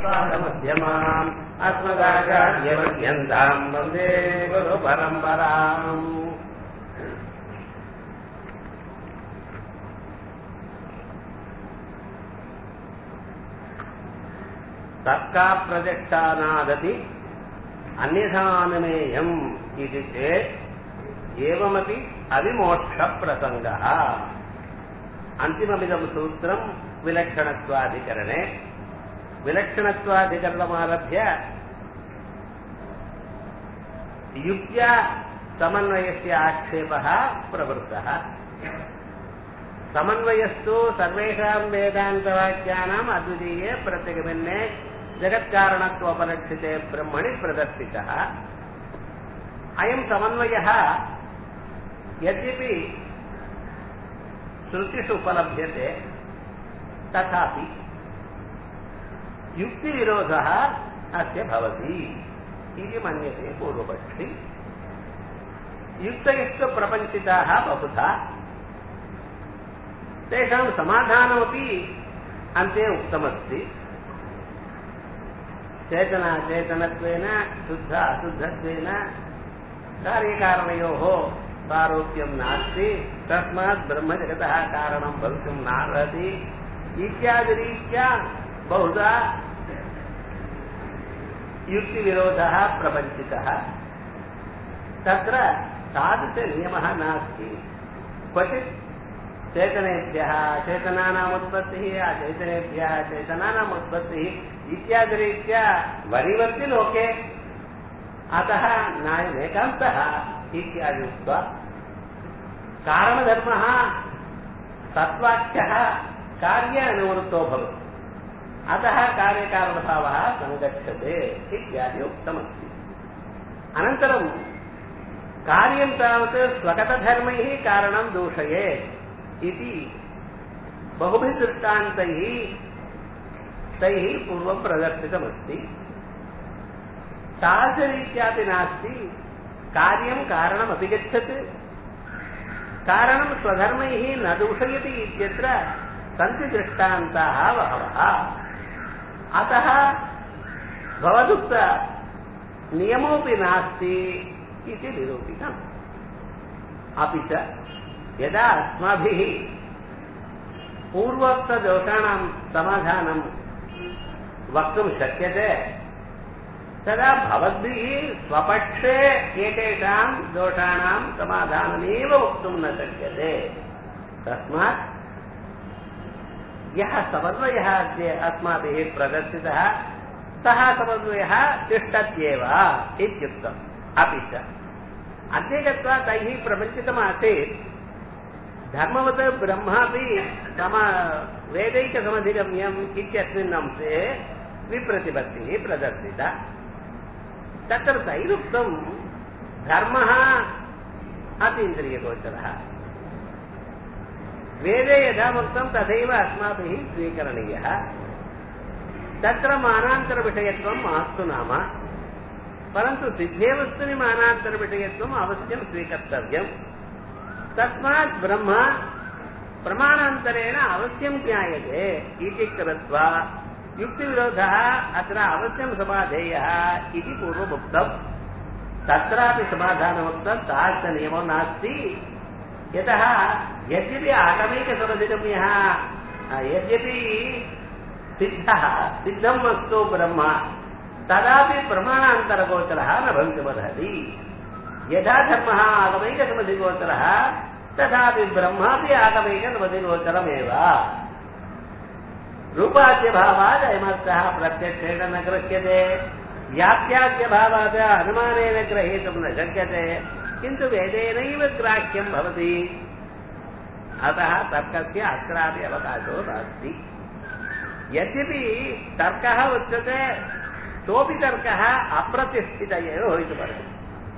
श्रीलक्ष्मीपादमध्यमाम् अस्मदाचार्यपर्यन्ताम् वन्दे गुरुपरम्पराम् तर्का प्रत्यक्षानादपि अन्यथानुमेयम् इति चेत् एवमपि अविमोक्षप्रसङ्गः अन्तिममिदं सूत्रम् विलक्षणत्वाधिकरणे विलक्षणत्वाधिकरणमारभ्य युक्त्या समन्वयस्य आक्षेपः प्रवृत्तः समन्वयस्तु सर्वेषां वेदान्तवाक्यानाम् अद्वितीये प्रतिगमने जगत्कारणत्वोपलक्षिते ब्रह्मणि प्रदर्शितः अयं समन्वयः यद्यपि श्रुतिषु उपलभ्यते तथापि युक्तिविरोधः अस्य भवति इति मन्यते पूर्वपक्षि युक्तयुक्तप्रपञ्चिताः बहुधा तेषां समाधानमपि अन्ते उक्तमस्ति चेतनाचेतनत्वेन शुद्ध अशुद्धत्वेन कार्यकारणयोः सारोप्यं नास्ति तस्मात् ब्रह्मजगतः कारणं भवितुं नार्हति इत्यादिरीत्या बहुधा युक्तिविरोधः प्रपञ्चितः तत्र तादृशनियमः नास्ति क्वचित् चेतनेभ्यः चेतनानाम् उत्पत्तिः अचेतनेभ्यः चेतनानाम् उत्पत्तिः इत्यादिरीत्या वरिवर्ति लोके अतः नायमेकान्तः इत्यादि उक्त्वा कारणधर्मः तत्वाख्यः कार्य अनुवृत्तो भवति अतः कार्यकारणभावः सङ्गच्छते इत्यादि उक्तमस्ति अनन्तरं कार्यं तावत् स्वगतधर्मैः कारणं दूषयेत् इति बहुभिः दृष्टान्तैः तैः पूर्वं प्रदर्शितमस्ति तादृशरीत्यापि नास्ति कार्यं कारणमपि गच्छत् कारणं स्वधर्मैः न दूषयति इत्यत्र सन्ति दृष्टान्ताः बहवः अतः भवदुक्त नियमोऽपि नास्ति इति निरूपितम् अपि च यदा अस्माभिः पूर्वोक्तदोषाणां समाधानं वक्तुं शक्यते तदा भवद्भिः स्वपक्षे एतेषां दोषाणां समाधानमेव वक्तुं न शक्यते तस्मात् यः समन्वयः अद्य अस्माभिः प्रदर्शितः सः समन्वयः तिष्ठत्येव इत्युक्तम् अपि च अद्य गत्वा तैः प्रपञ्चितमासीत् धर्मवत् ब्रह्मापि सम वेदैकसमधिगम्यम् इत्यस्मिन् अंशे विप्रतिपत्तिः प्रदर्शिता तत्र तैरुक्तं धर्मः अतीन्द्रियगोचरः वेदे यथा उक्तं तथैव अस्माभिः स्वीकरणीयः तत्र मानान्तरविषयत्वं मास्तु नाम परन्तु सिद्धे वस्तुनि मानान्तरविषयत्वम् अवश्यं स्वीकर्तव्यम् तस्मात् ब्रह्म प्रमाणान्तरेण अवश्यं ज्ञायते इति कृत्वा युक्तिविरोधः अत्र अवश्यं समाधेयः इति पूर्वमुक्तम् तत्रापि समाधानमुक्तं तादृशनियमो नास्ति यतः यद्यपि आगमैकसमधिगम्यः यद्यपि सिद्धः सिद्धं वस्तु ब्रह्म तदापि प्रमाणान्तरगोचरः न भवितुमर्हति यथा धर्मः आगमैकसमधिगोचरः तथापि ब्रह्मापि आगमैकसमधिगोचरमेव रूपाद्यभावात् अयमर्थः प्रत्यक्षेण न गृह्यते व्याप्याद्यभावात् अनुमानेन ग्रहीतुं न शक्यते किन्तु वेदेनैव ग्राह्यं भवति अतः तर्कस्य अत्रापि अवकाशो नास्ति यद्यपि तर्कः उच्यते सोऽपि तर्कः अप्रतिष्ठित एव भवितुमर्हति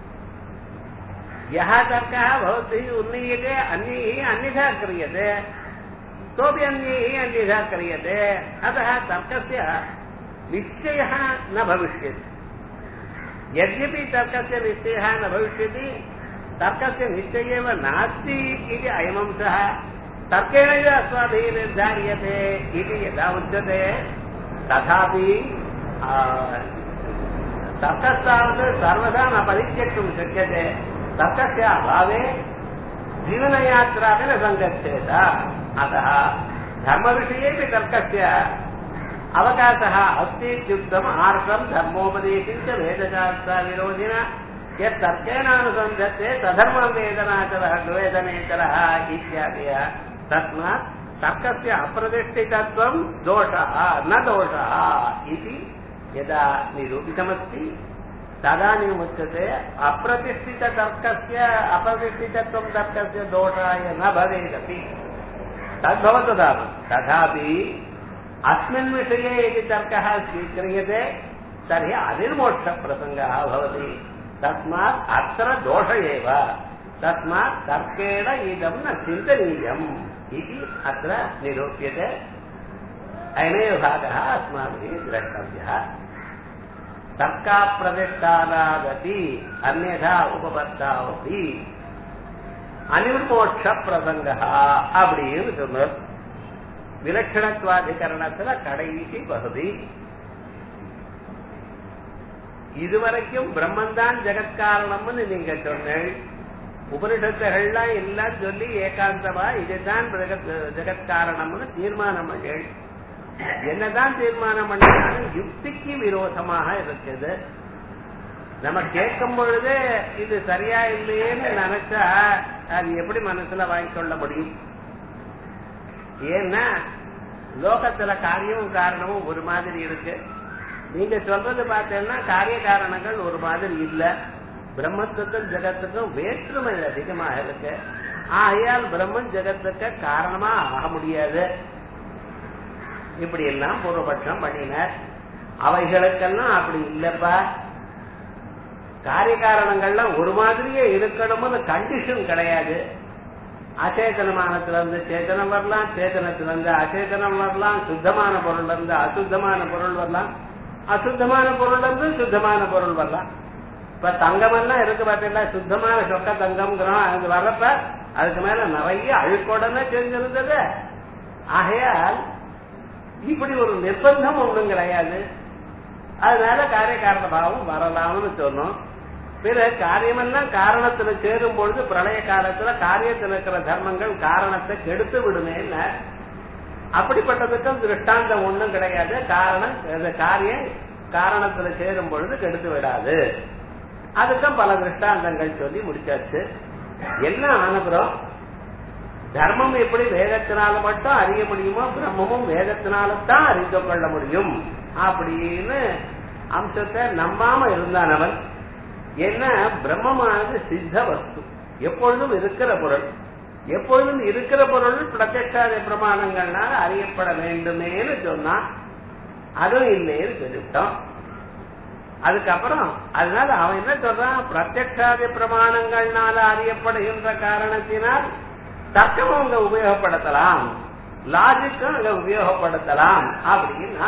यः तर्कः भवद्भिः उन्नीयते अन्यैः अन्यथा क्रियते सोऽपि अन्यैः अन्यथा क्रियते अतः तर्कस्य निश्चयः न भविष्यति यद्यपि तर्कस्य निश्चयः न भविष्यति तर्कस्य निश्चयेव नास्ति इति अयमंशः तर्केणैव अस्माभिः निर्धार्यते इति यदा उच्यते तथापि तर्कस्तावत् सर्वदा न परित्यक्तुं शक्यते तर्कस्य अभावे जीवनयात्रापि न सङ्गच्छेत अतः धर्मविषयेपि तर्कस्य अवकाशः अस्ति इत्युक्तम् आर्षम् धर्मोपदेशं च वेदशास्त्रविरोधिन यत् तर्केणानुसन्धत्ते सधर्मं वेदनाचरः वेदनेचरः इत्यादयः तस्मात् तर्कस्य अप्रतिष्ठितत्वं दोषः न दोषः इति यदा निरूपितमस्ति तदानीमुच्यते अप्रतिष्ठिततर्कस्य अप्रतिष्ठितत्वं तर्कस्य दोषाय न भवेदपि तद्भवतु तावत् तथापि अस्मिन् विषये यदि तर्कः स्वीक्रियते तर्हि अनिर्मोक्षप्रसङ्गः भवति तस्मात् अत्र दोष एव तस्मात् तर्केण इदं न चिन्तनीयम् इति अत्र निरूप्यते अयमेव भागः अस्माभिः द्रष्टव्यः तर्काप्रतिष्ठानागति अन्यथा उपपत्तावपि அனிர்மோட்ச பிரசங்கா அப்படின்னு சொன்னார் விலட்சணத்துவாதிகரணத்துல கடைசி பகுதி இதுவரைக்கும் பிரம்மந்தான் ஜெகத்காரணம்னு நீங்க சொன்னேன் உபனிஷத்துகள்லாம் எல்லாம் சொல்லி ஏகாந்தமா இதுதான் ஜெகத் ஜெகத்காரணம்னு தீர்மானம் பண்ணேன் என்னதான் தீர்மானம் பண்ணாலும் யுக்திக்கு விரோதமாக இருக்குது நம்ம கேட்கும் பொழுது இது சரியா இல்லையேன்னு நினைச்சா அது எப்படி மனசுல வாங்கிக்கொள்ள முடியும் ஏன்னா லோகத்துல காரியமும் காரணமும் ஒரு மாதிரி இருக்கு நீங்க சொல்றது பார்த்தீங்கன்னா காரிய காரணங்கள் ஒரு மாதிரி இல்ல பிரம்மத்துக்கும் ஜெகத்துக்கும் வேற்றுமை அதிகமாக இருக்கு ஆகையால் பிரம்மன் ஜெகத்துக்கு காரணமா ஆக முடியாது இப்படி எல்லாம் பூர்வபட்சம் பண்ணினார் அவைகளுக்கெல்லாம் அப்படி இல்லப்பா காரிய காரணங்கள்லாம் ஒரு மாதிரியே இருக்கணும்னு கண்டிஷன் கிடையாது அச்சேதனமானத்துல இருந்து சேத்தனம் வரலாம் சேத்தனத்துல இருந்து அச்சேதனம் வரலாம் சுத்தமான பொருள்ல இருந்து அசுத்தமான பொருள் வரலாம் அசுத்தமான பொருள்ல இருந்து சுத்தமான பொருள் வரலாம் இப்ப தங்கம் எல்லாம் இருக்கு பாத்தீங்களா சுத்தமான சொக்க தங்கம்ங்கிறோம் அது வர்றப்ப அதுக்கு மேல நிறைய அழுக்கோடனே செஞ்சிருந்தது ஆகையால் இப்படி ஒரு நிர்பந்தம் ஒன்றும் கிடையாது அதனால காரிய காரண பாவம் வரலாம்னு சொன்னோம் பிற காரியமெல்லாம் காரணத்துல சேரும் பொழுது பிரளய காலத்துல காரியத்தில் இருக்கிற தர்மங்கள் காரணத்தை கெடுத்து விடுமேன்னு அப்படிப்பட்டதுக்கும் திருஷ்டாந்தம் ஒண்ணும் கிடையாது காரணம் இந்த காரியம் காரணத்துல சேரும் பொழுது கெடுத்து விடாது அதுக்கும் பல திருஷ்டாந்தங்கள் சொல்லி முடிச்சாச்சு என்ன ஆனப்புறம் தர்மம் எப்படி வேதத்தினால மட்டும் அறிய முடியுமோ பிரம்மமும் வேதத்தினால தான் அறிந்து கொள்ள முடியும் அப்படின்னு அம்சத்தை நம்பாம இருந்தான் அவன் என்ன பிரம்மமானது சித்த வஸ்து எப்பொழுதும் இருக்கிற பொருள் எப்பொழுதும் இருக்கிற பொருள் பிரத்யட்சாத பிரமாணங்கள்னால அறியப்பட வேண்டுமேனு சொன்னான் அதுவும் இல்லைன்னு சொல்லிவிட்டோம் அதுக்கப்புறம் அதனால அவன் என்ன சொல்றான் பிரத்யட்சாதி பிரமாணங்கள்னால அறியப்படுகின்ற காரணத்தினால் தர்க்கமும் அங்க உபயோகப்படுத்தலாம் லாஜிக்கும் அங்க உபயோகப்படுத்தலாம் அப்படின்னா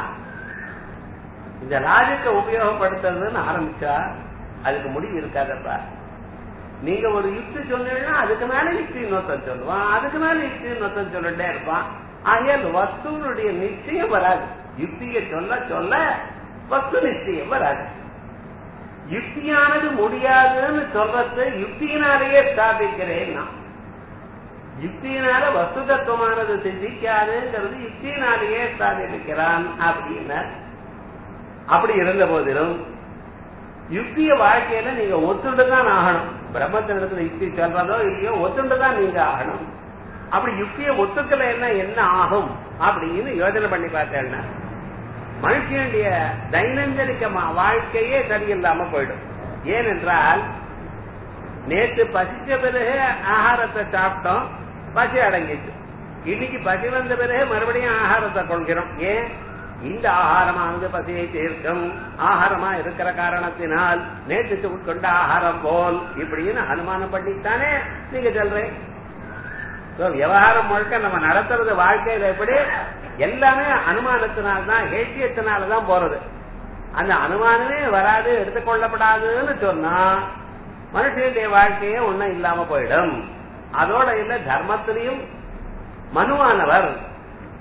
இந்த லாஜிக்க உபயோகப்படுத்துறதுன்னு ஆரம்பிச்சா அதுக்கு முடிவு இருக்காதப்பா நீங்க ஒரு யுக்தி சொன்னீங்கன்னா அதுக்கு மேல யுக்தி இன்னொருத்தன் சொல்லுவான் அதுக்கு மேல யுக்தி இன்னொருத்தன் சொல்லிட்டே இருப்பான் ஆகையால் வஸ்துவனுடைய நிச்சயம் வராது யுக்தியை சொல்ல சொல்ல வஸ்து நிச்சயம் வராது யுக்தியானது முடியாதுன்னு சொல்றது யுக்தியினாலேயே ஸ்தாபிக்கிறேன் நான் யுக்தியினால வஸ்து தத்துவமானது சிந்திக்காதுங்கிறது யுக்தியினாலேயே ஸ்தாபிக்கிறான் அப்படின்னு அப்படி இருந்த போதிலும் யுக்திய வாழ்க்கையில நீங்க ஒத்துண்டு தான் ஆகணும் பிரம்மத்தினிடத்துல யுக்தி சொல்றதோ இல்லையோ ஒத்துண்டு தான் நீங்க ஆகணும் அப்படி யுக்திய ஒத்துக்கலைன்னா என்ன ஆகும் அப்படின்னு யோசனை பண்ணி பார்த்தேன்னா மனுஷனுடைய தைனந்தனிக்க வாழ்க்கையே சரியில்லாம போயிடும் ஏனென்றால் நேற்று பசிச்ச பிறகு ஆகாரத்தை சாப்பிட்டோம் பசி அடங்கிச்சு இன்னைக்கு பசி வந்த பிறகு மறுபடியும் ஆகாரத்தை கொள்கிறோம் ஏன் இந்த ஆகாரமானது பசியை தீர்க்கும் ஆகாரமா இருக்கிற காரணத்தினால் நேற்று உட்கொண்ட ஆகாரம் போல் இப்படின்னு அனுமானம் பண்ணித்தானே நீங்க சொல்றேன் விவகாரம் முழுக்க நம்ம நடத்துறது வாழ்க்கையில எப்படி எல்லாமே அனுமானத்தினால்தான் ஹேட்டியத்தினாலதான் போறது அந்த அனுமானமே வராது எடுத்துக்கொள்ளப்படாதுன்னு சொன்னா மனுஷனுடைய வாழ்க்கையே ஒண்ணும் இல்லாம போயிடும் அதோட இல்ல தர்மத்திலையும் மனுவானவர்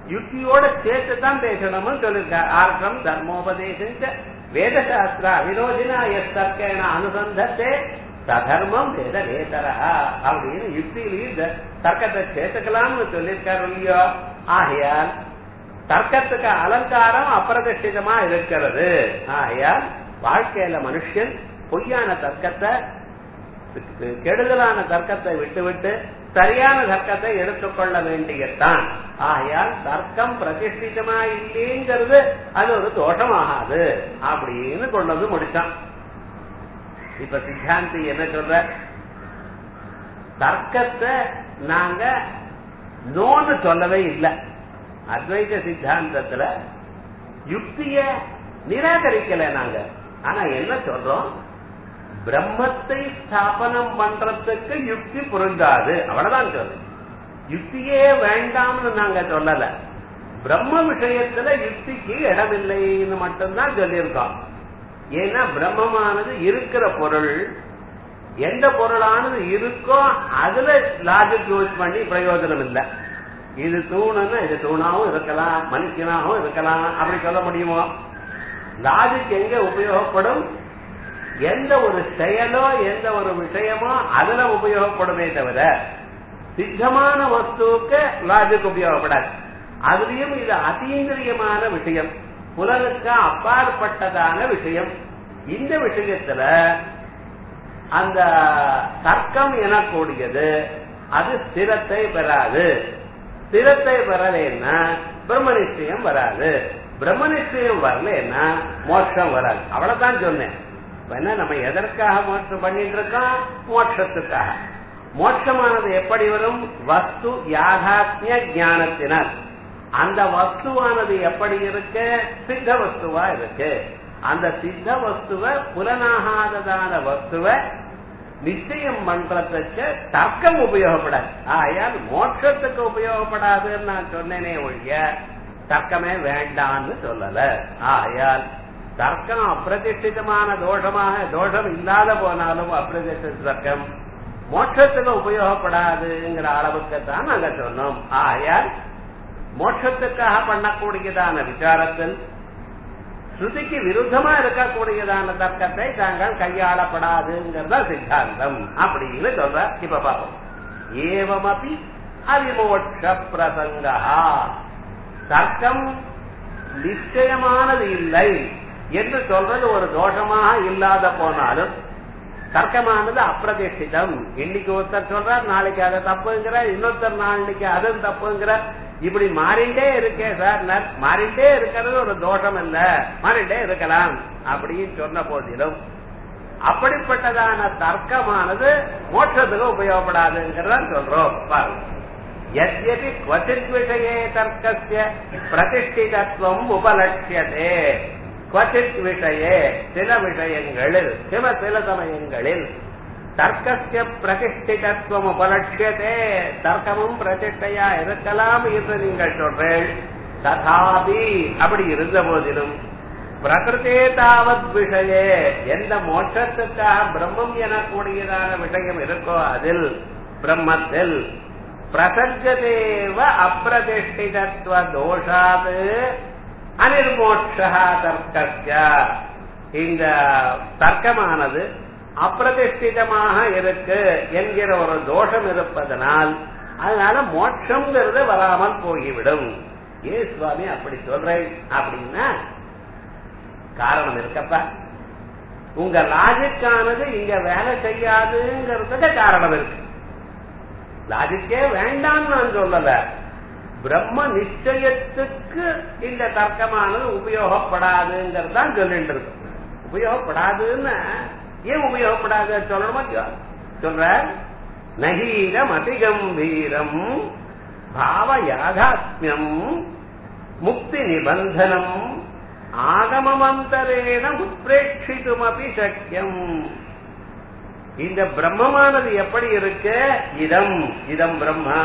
யுக்தியோட சேர்த்து தான் பேசணும்னு சொல்லியிருக்கார் ஆர்க்கம் தர்மோபதேசம் வேதசாஸ்திர அவிரோதினா எஸ் தர்க்கேன அனுசந்தத்தே சதர்மம் வேத வேதரா அப்படின்னு யுக்தியிலையும் இந்த தர்க்கத்தை சேர்த்துக்கலாம்னு சொல்லியிருக்காரு இல்லையோ ஆகையால் தர்க்கத்துக்கு அலங்காரம் அப்பிரதிஷ்டிதமா இருக்கிறது ஆகையால் வாழ்க்கையில மனுஷன் பொய்யான தர்க்கத்தை கெடுதலான தர்க்கத்தை விட்டுவிட்டு சரியான தர்க்கத்தை எடுத்துக்கொள்ள வேண்டியதுதான் ஆகையால் தர்க்கம் பிரதிஷ்டிதமா இல்லைங்கிறது அது ஒரு தோஷமாகாது அப்படின்னு கொண்டு வந்து முடிச்சான் இப்ப சித்தாந்தி என்ன சொல்ற தர்க்கத்தை நாங்க நோன்னு சொல்லவே இல்லை அத்வைத சித்தாந்தத்துல யுக்திய நிராகரிக்கல நாங்க ஆனா என்ன சொல்றோம் பிரம்மத்தை ஸ்தாபனம் பண்றதுக்கு யுக்தி பொருந்தாது அவ்வளவுதான் சொல்றோம் யுக்தியே வேண்டாம்னு நாங்க சொல்லல பிரம்ம விஷயத்துல யுக்திக்கு இடமில்லைன்னு மட்டும்தான் சொல்லியிருக்கோம் ஏன்னா பிரம்மமானது இருக்கிற பொருள் எந்த பொருளானது இருக்கோ அதுல லாஜிக் யூஸ் பண்ணி பிரயோஜனம் இல்லை இது தூணுன்னா இது தூணாவும் இருக்கலாம் மனுஷனாகவும் இருக்கலாம் அப்படி சொல்ல முடியுமோ லாஜிக் எங்க உபயோகப்படும் எந்த ஒரு செயலோ எந்த ஒரு விஷயமோ அதுல உபயோகப்படுமே தவிர சித்தமான வஸ்துவுக்கு லாஜிக் உபயோகப்படாது அதுலயும் இது அதீந்திரியமான விஷயம் புலனுக்கு அப்பாற்பட்டதான விஷயம் இந்த விஷயத்துல அந்த தர்க்கம் எனக்கூடியது அது ஸ்திரத்தை பெறாது ஸ்திரத்தை பெறலைன்னா பிரம்ம நிச்சயம் வராது பிரம்ம நிச்சயம் வரலன்னா மோட்சம் வராது அவ்வளவுதான் சொன்னேன் என்ன நம்ம எதற்காக மோட்சம் பண்ணிட்டு இருக்கோம் மோட்சத்துக்காக மோட்சமானது எப்படி வரும் வஸ்து யாதாத்மிய ஞானத்தினால் அந்த வஸ்துவானது எப்படி இருக்கு சித்த வஸ்துவா இருக்கு அந்த சித்த வஸ்துவ புலனாகாததான வஸ்துவ நிச்சயம் பண்றதுக்கு தர்க்கம் உபயோகப்படாது ஆயால் மோட்சத்துக்கு உபயோகப்படாதுன்னு நான் சொன்னேனே ஒழிய தர்க்கமே வேண்டான்னு சொல்லல ஆயால் தர்க்கம் அப்பிரதிஷ்டிதமான தோஷமாக தோஷம் இல்லாத போனாலும் அப்பிரதிஷ்டித தர்க்கம் மோட்சத்துக்கு உபயோகப்படாதுங்கிற அளவுக்கு தான் நாங்க சொன்னோம் ஆயால் மோட்சத்துக்காக பண்ணக்கூடியதான விசாரத்தில் ஸ்ருதிக்கு விருத்தமா இருக்கக்கூடியதான தர்க்கத்தை தாங்கள் கையாளப்படாதுங்கிறத சித்தாந்தம் அப்படின்னு சொல்ற இப்ப பார்ப்போம் ஏவமபி அதிமோட்ச பிரசங்கா தர்க்கம் நிச்சயமானது இல்லை என்று சொல்றது ஒரு தோஷமாக இல்லாத போனாலும் தர்க்கமானது அப்பிரதிஷ்டிதம் இன்னைக்கு ஒருத்தர் சொல்றார் நாளைக்கு அதை தப்புங்கிற இன்னொருத்தர் நாளைக்கு அது தப்புங்கிற இப்படி மாறிண்டே இருக்கே சார் மாறிண்டே இருக்கிறது ஒரு தோஷம் இல்ல மாறிண்டே இருக்கலாம் அப்படின்னு சொன்ன போதிலும் அப்படிப்பட்டதான தர்க்கமானது மோட்சத்துக்கு உபயோகப்படாதுங்கிறத சொல்றோம் பாருங்க यद्यपि क्वचित् विषये तर्कस्य प्रतिष्ठितत्वम् உபலட்சியதே क्वचित् விஷயே சில விஷயங்களில் சில சில சமயங்களில் தர்க்கசிய பிரதிஷ்டிதத்துவம் உபலட்சியதே தர்க்கமும் பிரதிஷ்டையா இருக்கலாம் என்று நீங்கள் சொல்றேன் ததாபி அப்படி இருந்த போதிலும் பிரகிருத்தே தாவத் விஷயே எந்த மோட்சத்துக்காக பிரம்மம் எனக்கூடியதான விஷயம் இருக்கோ அதில் பிரம்மத்தில் பிரசஜதேவ அப்பிரதிஷ்டிதத்துவ தோஷாது அனிர்மோட்சா தர்க்கஸ்ய இந்த தர்க்கமானது அப்பிரதிஷ்டிதமாக இருக்கு என்கிற ஒரு தோஷம் இருப்பதனால் அதனால மோட்சம்ங்கிறது வராமல் போய்விடும் ஏ சுவாமி அப்படி சொல்றேன் அப்படின்னா காரணம் இருக்கப்பா உங்க லாஜிக்கானது இங்க வேலை செய்யாதுங்கிறதுக்கு காரணம் இருக்கு லாஜிக்கே வேண்டாம்னு நான் சொல்லல பிரம்ம நிச்சயத்துக்கு இந்த தர்க்கமானது உபயோகப்படாதுங்கிறது தான் சொல்லிட்டு இருக்கு உபயோகப்படாதுன்னு ஏன் உபயோகப்படாது சொல்லணுமா சொல்ற நகீரம் அதிகம்பீரம் பாவ யாதாத்மியம் முக்தி நிபந்தனம் ஆகமமந்தரேன உத்பிரேட்சித்துமபி சக்கியம் இந்த பிரம்மமானது எப்படி இருக்கு இதம் இதம் பிரம்மா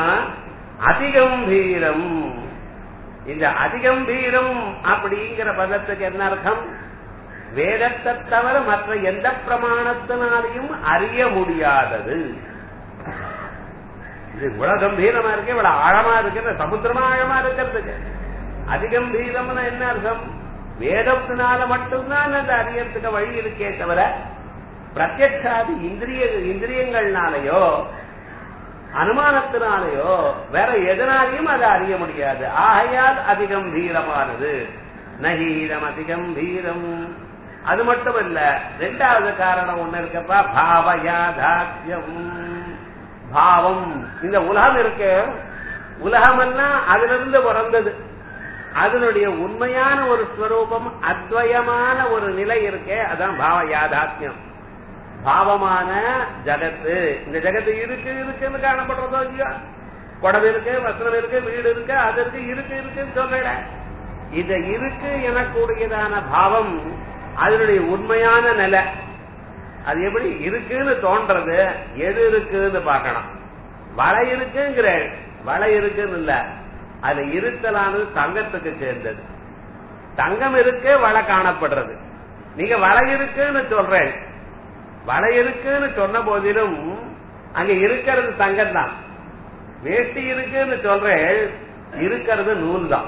அதிகம்பீரம் இந்த அதிகம்பீரம் அப்படிங்கிற பதத்துக்கு என்ன அர்த்தம் வேதத்தை தவிர மற்ற எந்த பிரமாணத்தினாலையும் அறிய முடியாதது இது இவ்வளவு கம்பீரமா இருக்கு இவ்வளவு ஆழமா இருக்கு சமுத்திரமா ஆழமா இருக்கிறதுக்கு அதிகம்பீரம்னு என்ன அர்த்தம் வேதத்தினால மட்டும்தான் அந்த அறியறதுக்கு வழி இருக்கே தவிர பிரத்யட்சாதி இந்திரிய இந்திரியங்கள்னாலயோ அனுமானத்தினாலேயோ வேற எதனாலையும் அதை அறிய முடியாது ஆகையால் அதிகம் வீரமானது நகீரம் அதிகம் வீரம் அது மட்டும் இல்ல ரெண்டாவது காரணம் ஒண்ணு இருக்கப்பா பாவயாதாக்கியம் பாவம் இந்த உலகம் இருக்கு உலகமெல்லாம் அதுல இருந்து பிறந்தது அதனுடைய உண்மையான ஒரு ஸ்வரூபம் அத்வயமான ஒரு நிலை இருக்கே அதான் பாவ யாதாத்யம் பாவமான ஜகத்து இந்த ஜகத்து இருக்கு இருக்குன்னு காணப்படுறதோ இல்லையா குடவு இருக்கு வஸ்திரம் இருக்கு வீடு இருக்கு அது இருக்கு இருக்கு இருக்குன்னு சொல்றேன் இத இருக்கு எனக்கூடியதான பாவம் அதனுடைய உண்மையான நிலை அது எப்படி இருக்குன்னு தோன்றது எது இருக்குன்னு பார்க்கணும் வலை இருக்குங்கிற வலை இருக்குன்னு இல்ல அது இருத்தலானது தங்கத்துக்கு சேர்ந்தது தங்கம் இருக்கு வலை காணப்படுறது நீங்க வலை இருக்குன்னு சொல்றேன் வலை இருக்குன்னு சொன்ன போதிலும் அங்க இருக்கிறது தங்கம் தான் வேஷ்டி இருக்குன்னு சொல்றேன் இருக்கிறது நூல் தான்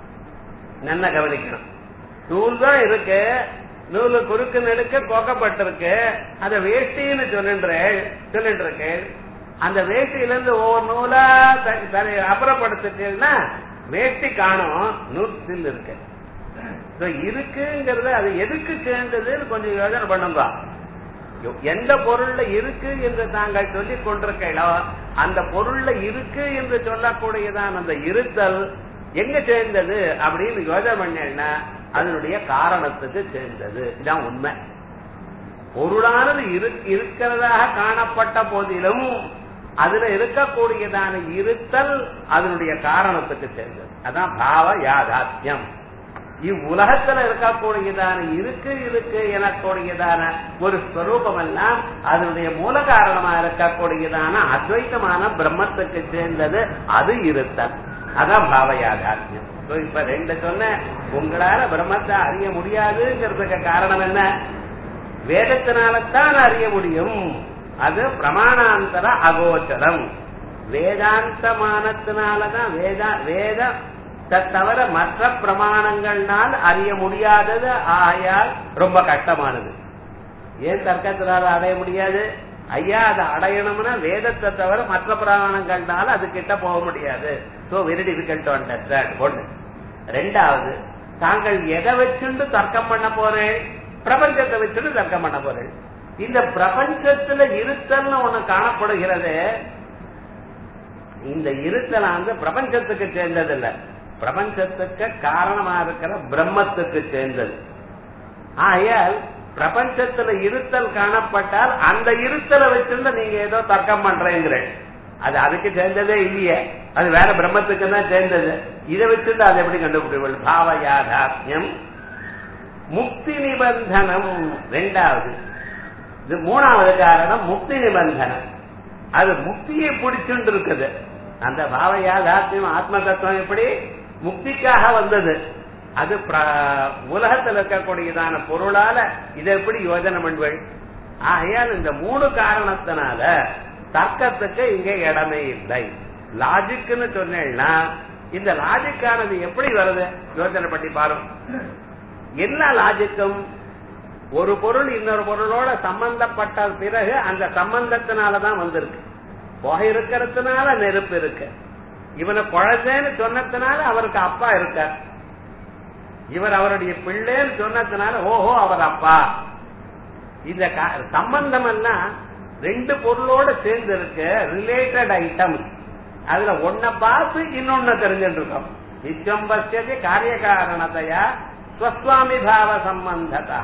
நல்லா கவனிக்கணும் நூல் தான் இருக்கு நூலு குறுக்கு நெடுக்க கோக்கப்பட்டிருக்கு அத வேஷ்டின்னு சொல்லின்றேன் சொல்லிட்டு இருக்கேன் அந்த வேஷ்டியில இருந்து ஒவ்வொரு நூலா அப்புறப்படுத்திட்டீங்கன்னா வேஷ்டி காணும் நூற்றில் இருக்கு இருக்குங்கிறது அது எதுக்கு சேர்ந்ததுன்னு கொஞ்சம் யோசனை பண்ணுங்க எந்த பொருள்ல இருக்கு என்று தாங்கள் சொல்லிக் கொண்டிருக்கீங்களோ அந்த பொருள்ல இருக்கு என்று சொல்லக்கூடியதான் அந்த இருத்தல் எங்க சேர்ந்தது அப்படின்னு யோசனை பண்ணேன்னா அதனுடைய காரணத்துக்கு சேர்ந்தது இதான் உண்மை பொருளானது இருக்கிறதாக காணப்பட்ட போதிலும் அதுல இருக்கக்கூடியதான இருத்தல் அதனுடைய காரணத்துக்கு சேர்ந்தது அதான் பாவ யாதாத்யம் இவ்வுலகத்துல இருக்கக்கூடியதான இருக்கு இருக்கு எனக்கூடியதான ஒரு ஸ்வரூபம் எல்லாம் அதனுடைய மூல காரணமா இருக்கக்கூடியதான அத்வைத்தமான பிரம்மத்துக்கு சேர்ந்தது அது இருத்தல் அதான் பாவ யாதாத்யம் இப்ப ரெண்டு சொன்ன உங்களால பிரம்மத்தை அறிய முடியாதுங்கிறதுக்கு காரணம் என்ன வேதத்தினால்தான் அறிய முடியும் அது பிரமாணாந்தர அகோச்சரம் வேதாந்தமானத்தினாலதான் வேதா வேத தவிர மற்ற பிரமாணங்கள்னால் அறிய முடியாதது ஆகையால் ரொம்ப கஷ்டமானது ஏன் தர்க்கத்தினால அடைய முடியாது ஐயா அதை அடையணும்னா வேதத்தை தவிர மற்ற பிரமாணங்கள்னால அது கிட்ட போக முடியாது so very difficult to understand ஒண்ணு ரெண்டாவது தாங்கள் எதை வச்சுண்டு தர்க்கம் பண்ண போறேன் பிரபஞ்சத்தை வச்சுட்டு தர்க்கம் பண்ண போறேன் இந்த பிரபஞ்சத்துல இருத்தல்னு ஒண்ணு காணப்படுகிறது இந்த இருத்தல் வந்து பிரபஞ்சத்துக்கு சேர்ந்தது இல்ல பிரபஞ்சத்துக்கு காரணமா இருக்கிற பிரம்மத்துக்கு சேர்ந்தது ஆகையால் பிரபஞ்சத்துல இருத்தல் காணப்பட்டால் அந்த இருத்தலை வச்சிருந்து நீங்க ஏதோ தர்க்கம் பண்றேங்கிறேன் அது அதுக்கு சேர்ந்ததே இல்லையே அது வேற பிரம்மத்துக்கு தான் சேர்ந்தது இதை வச்சிருந்து அதை எப்படி கண்டுபிடிப்பது பாவ யாதாத்யம் முக்தி நிபந்தனம் ரெண்டாவது இது மூணாவது காரணம் முக்தி நிபந்தனம் அது முக்தியை பிடிச்சுட்டு இருக்குது அந்த பாவ யாதாத்யம் ஆத்ம தத்துவம் எப்படி முக்திக்காக வந்தது அது உலகத்தில் இருக்கக்கூடியதான பொருளால இதை எப்படி யோஜனை பண்ணுவள் ஆகையால் இந்த மூணு காரணத்தினால தர்க்கத்துக்கு இங்க இடமே இல்லை லாஜிக்னு சொன்னேன்னா இந்த லாஜிக்கானது எப்படி வருது யோசனை பண்ணி பாருங்க எல்லா லாஜிக்கும் ஒரு பொருள் இன்னொரு பொருளோட சம்பந்தப்பட்ட பிறகு அந்த சம்பந்தத்தினாலதான் வந்திருக்கு புகை இருக்கிறதுனால நெருப்பு இருக்கு இவனை குழந்தைன்னு சொன்னதுனால அவருக்கு அப்பா இருக்கார் இவர் அவருடைய பிள்ளைன்னு சொன்னதுனால ஓஹோ அவர் அப்பா இந்த சம்பந்தம் எல்லாம் ரெண்டு பொருளோட சேர்ந்து இருக்கு ரிலேட்டட் ஐட்டம் அதுல ஒன்ன பார்த்து இன்னொன்னு தெரிஞ்சுட்டு இருக்கோம் நிச்சயம் பசியது காரிய காரணத்தையா ஸ்வஸ்வாமி பாவ சம்பந்ததா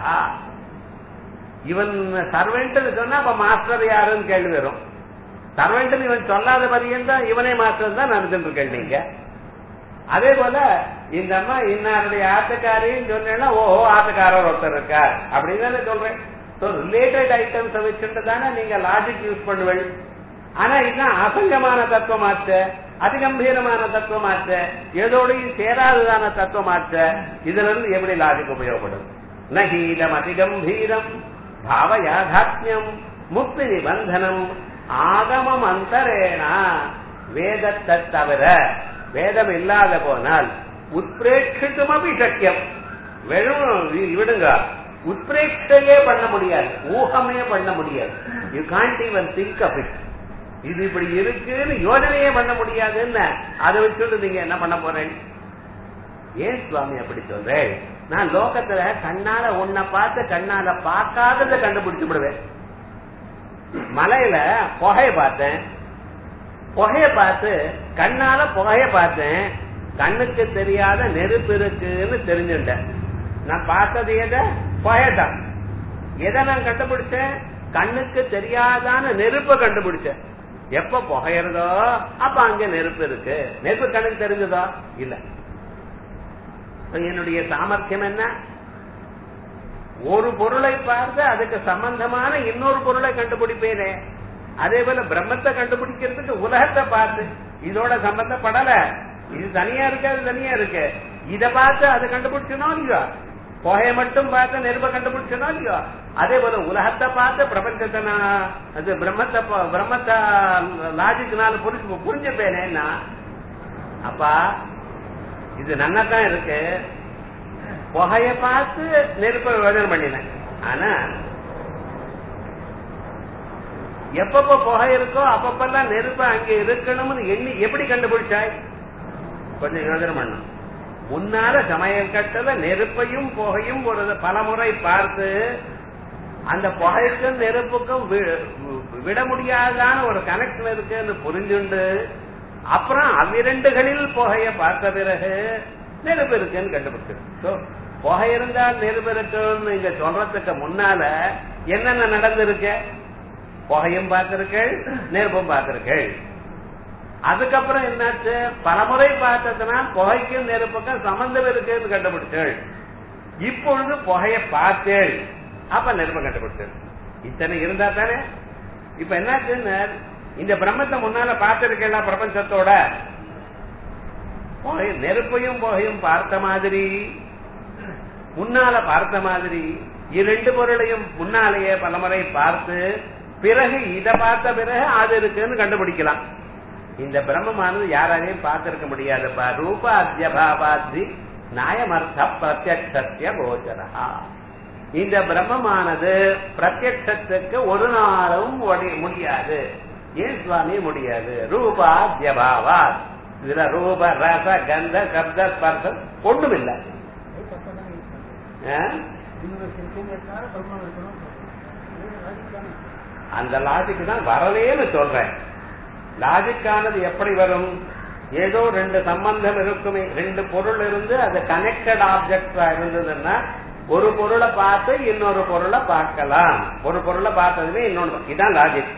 இவன் சர்வெண்ட் சொன்னா அப்ப மாஸ்டர் யாருன்னு கேள்வி வரும் சர்வெண்ட் இவன் சொல்லாத பரியந்தான் இவனே மாஸ்டர் தான் நடந்துட்டு இருக்கேன் நீங்க அதே போல இந்த அம்மா இன்னாருடைய ஆட்டுக்காரின்னு சொன்னேன்னா ஓஹோ ஆட்டுக்காரர் ஒருத்தர் இருக்கார் அப்படின்னு தானே சொல்றேன் ரிலேட்டட் ஐட்டம்ஸ் வச்சுட்டு தானே நீங்க லாஜிக் யூஸ் பண்ணுவீங்க ஆனா இதுதான் அசங்கமான தத்துவமாச்ச அதிகம்பீரமான தத்துவமாச்ச ஏதோடையும் சேராததான தத்துவமாச்ச இதுல இருந்து எப்படி லாஜிக் உபயோகப்படும் நகீதம் அதிகம்பீரம் பாவ யாதாத்மியம் முக்தி நிபந்தனம் ஆகமம் அந்தரேனா வேதத்தை தவிர வேதம் இல்லாத போனால் உத்பிரேட்சித்துமபி சக்கியம் வெறும் வி- விடுங்க உத்பிரேட்சையே பண்ண முடியாது ஊகமே பண்ண முடியாது you can't even think of it இது இப்படி இருக்குன்னு யோஜனையே பண்ண முடியாதுன்னு அதை வச்சுட்டு நீங்க என்ன பண்ண போறேன் ஏன் சுவாமி அப்படி சொல்றேன் நான் லோகத்துல கண்ணால உன்னை பார்த்து கண்ணால பார்க்காதத கண்டுபிடிச்சு விடுவேன் மலையில புகைய பார்த்தேன் புகைய பார்த்து கண்ணால புகைய பார்த்தேன் கண்ணுக்கு தெரியாத நெருப்பு இருக்குன்னு தெரிஞ்சுட்டேன் நான் பார்த்தது எதை புகையதான் எதை நான் கண்டுபிடிச்சேன் கண்ணுக்கு தெரியாதான நெருப்பை கண்டுபிடிச்சேன் எப்ப புகையறதோ அப்ப அங்க நெருப்பு இருக்கு நெருப்பு கண்ணுக்கு தெரிஞ்சதோ இல்ல என்னுடைய சாமர்த்தியம் என்ன ஒரு பொருளை பார்த்து அதுக்கு சம்பந்தமான இன்னொரு பொருளை கண்டுபிடிப்பேனே அதே போல பிரம்மத்தை கண்டுபிடிக்கிறதுக்கு உலகத்தை பார்த்து இதோட சம்பந்தப்படல இது தனியா இருக்கு அது தனியா இருக்கு இத பார்த்து அதை கண்டுபிடிச்சனோ இல்லையோ புகைய மட்டும் பார்த்து நெருப்ப கண்டுபிடிச்சனோ இல்லையோ அதே போல உலகத்தை பார்த்து பிரபஞ்சத்தை நான் அது பிரம்மத்தை ப- பிரம்மத்தை லாஜிக்னால புரிஞ்சு புரிஞ்சுப்பேனேன்னா அப்பா இது நன்னாதான் இருக்கு புகைய பார்த்து நெருப்ப யோஜனை பண்ணினேன் ஆனா எப்பப்ப புகை இருக்கோ அப்பப்பெல்லாம் நெருப்பு அங்க இருக்கணும்னு எண்ணி எப்படி கண்டுபிடிச்சாய் கொஞ்சம் யோஜனை பண்ணும் முன்னால சமையல் கட்டல நெருப்பையும் புகையும் ஒரு பலமுறை பார்த்து அந்த புகைக்கும் நெருப்புக்கும் வி- விட முடியாதான ஒரு கனெக்ஷன் இருக்குன்னு புரிஞ்சுண்டு அப்புறம் அவ்விரண்டுகளில் புகைய பார்த்த பிறகு நெருப்பு இருக்குன்னு கண்டுபிடிச்சிருக்கு So, புகை இருந்தால் நெருப்பு இருக்குன்னு நீங்க சொல்றதுக்கு முன்னால என்னென்ன நடந்திருக்கு புகையும் பார்த்திருக்கள் நெருப்பும் பார்த்திருக்கள் அதுக்கப்புறம் என்னாச்சு பலமுறை பார்த்ததுனால் புகைக்கும் நெருப்புக்கும் சம்பந்தம் இருக்குன்னு கண்டுபிடிச்சேள் இப்பொழுது புகைய பார்த்தேள் அப்ப நெருப்பை கண்டுபிடிச்சேள் இத்தனை இருந்தா தானே இப்ப என்னாச்சுன்னு இந்த பிரம்மத்தை முன்னால பார்த்திருக்கேன் பிரபஞ்சத்தோட புகை நெருப்பையும் புகையும் பார்த்த மாதிரி முன்னால பார்த்த மாதிரி இரண்டு பொருளையும் முன்னாலேயே பலமுறை பார்த்து பிறகு இத பார்த்த பிறகு அது இருக்குன்னு கண்டுபிடிக்கலாம் இந்த பிரம்மமானது யாராலையும் பார்த்திருக்க முடியாதுப்பா ரூப அத்தியபாபாத்ரி நாயமர்த்த பிரத்யக்ஷத்திய கோச்சரா இந்த பிரம்மமானது பிரத்யக்ஷத்துக்கு ஒரு நாளும் ஒடி- முடியாது ஏன் சுவாமி முடியாது ரூபாத்யபாவாத் இதுல ரூப ரச கந்த சப்த ஸ்பர்சம் ஒண்ணும் இல்லை ஆ? அந்த லாஜிக் தான் வரலேன்னு சொல்றேன் லாஜிக்கானது எப்படி வரும் ஏதோ ரெண்டு சம்பந்தம் இருக்குமே ரெண்டு பொருள் இருந்து அது கனெக்டட் ஆப்ஜெக்டா இருந்ததுன்னா ஒரு பொருளை பார்த்து இன்னொரு பொருளை பார்க்கலாம் ஒரு பொருளை பார்த்ததுமே இன்னொன்று இதான் லாஜிக்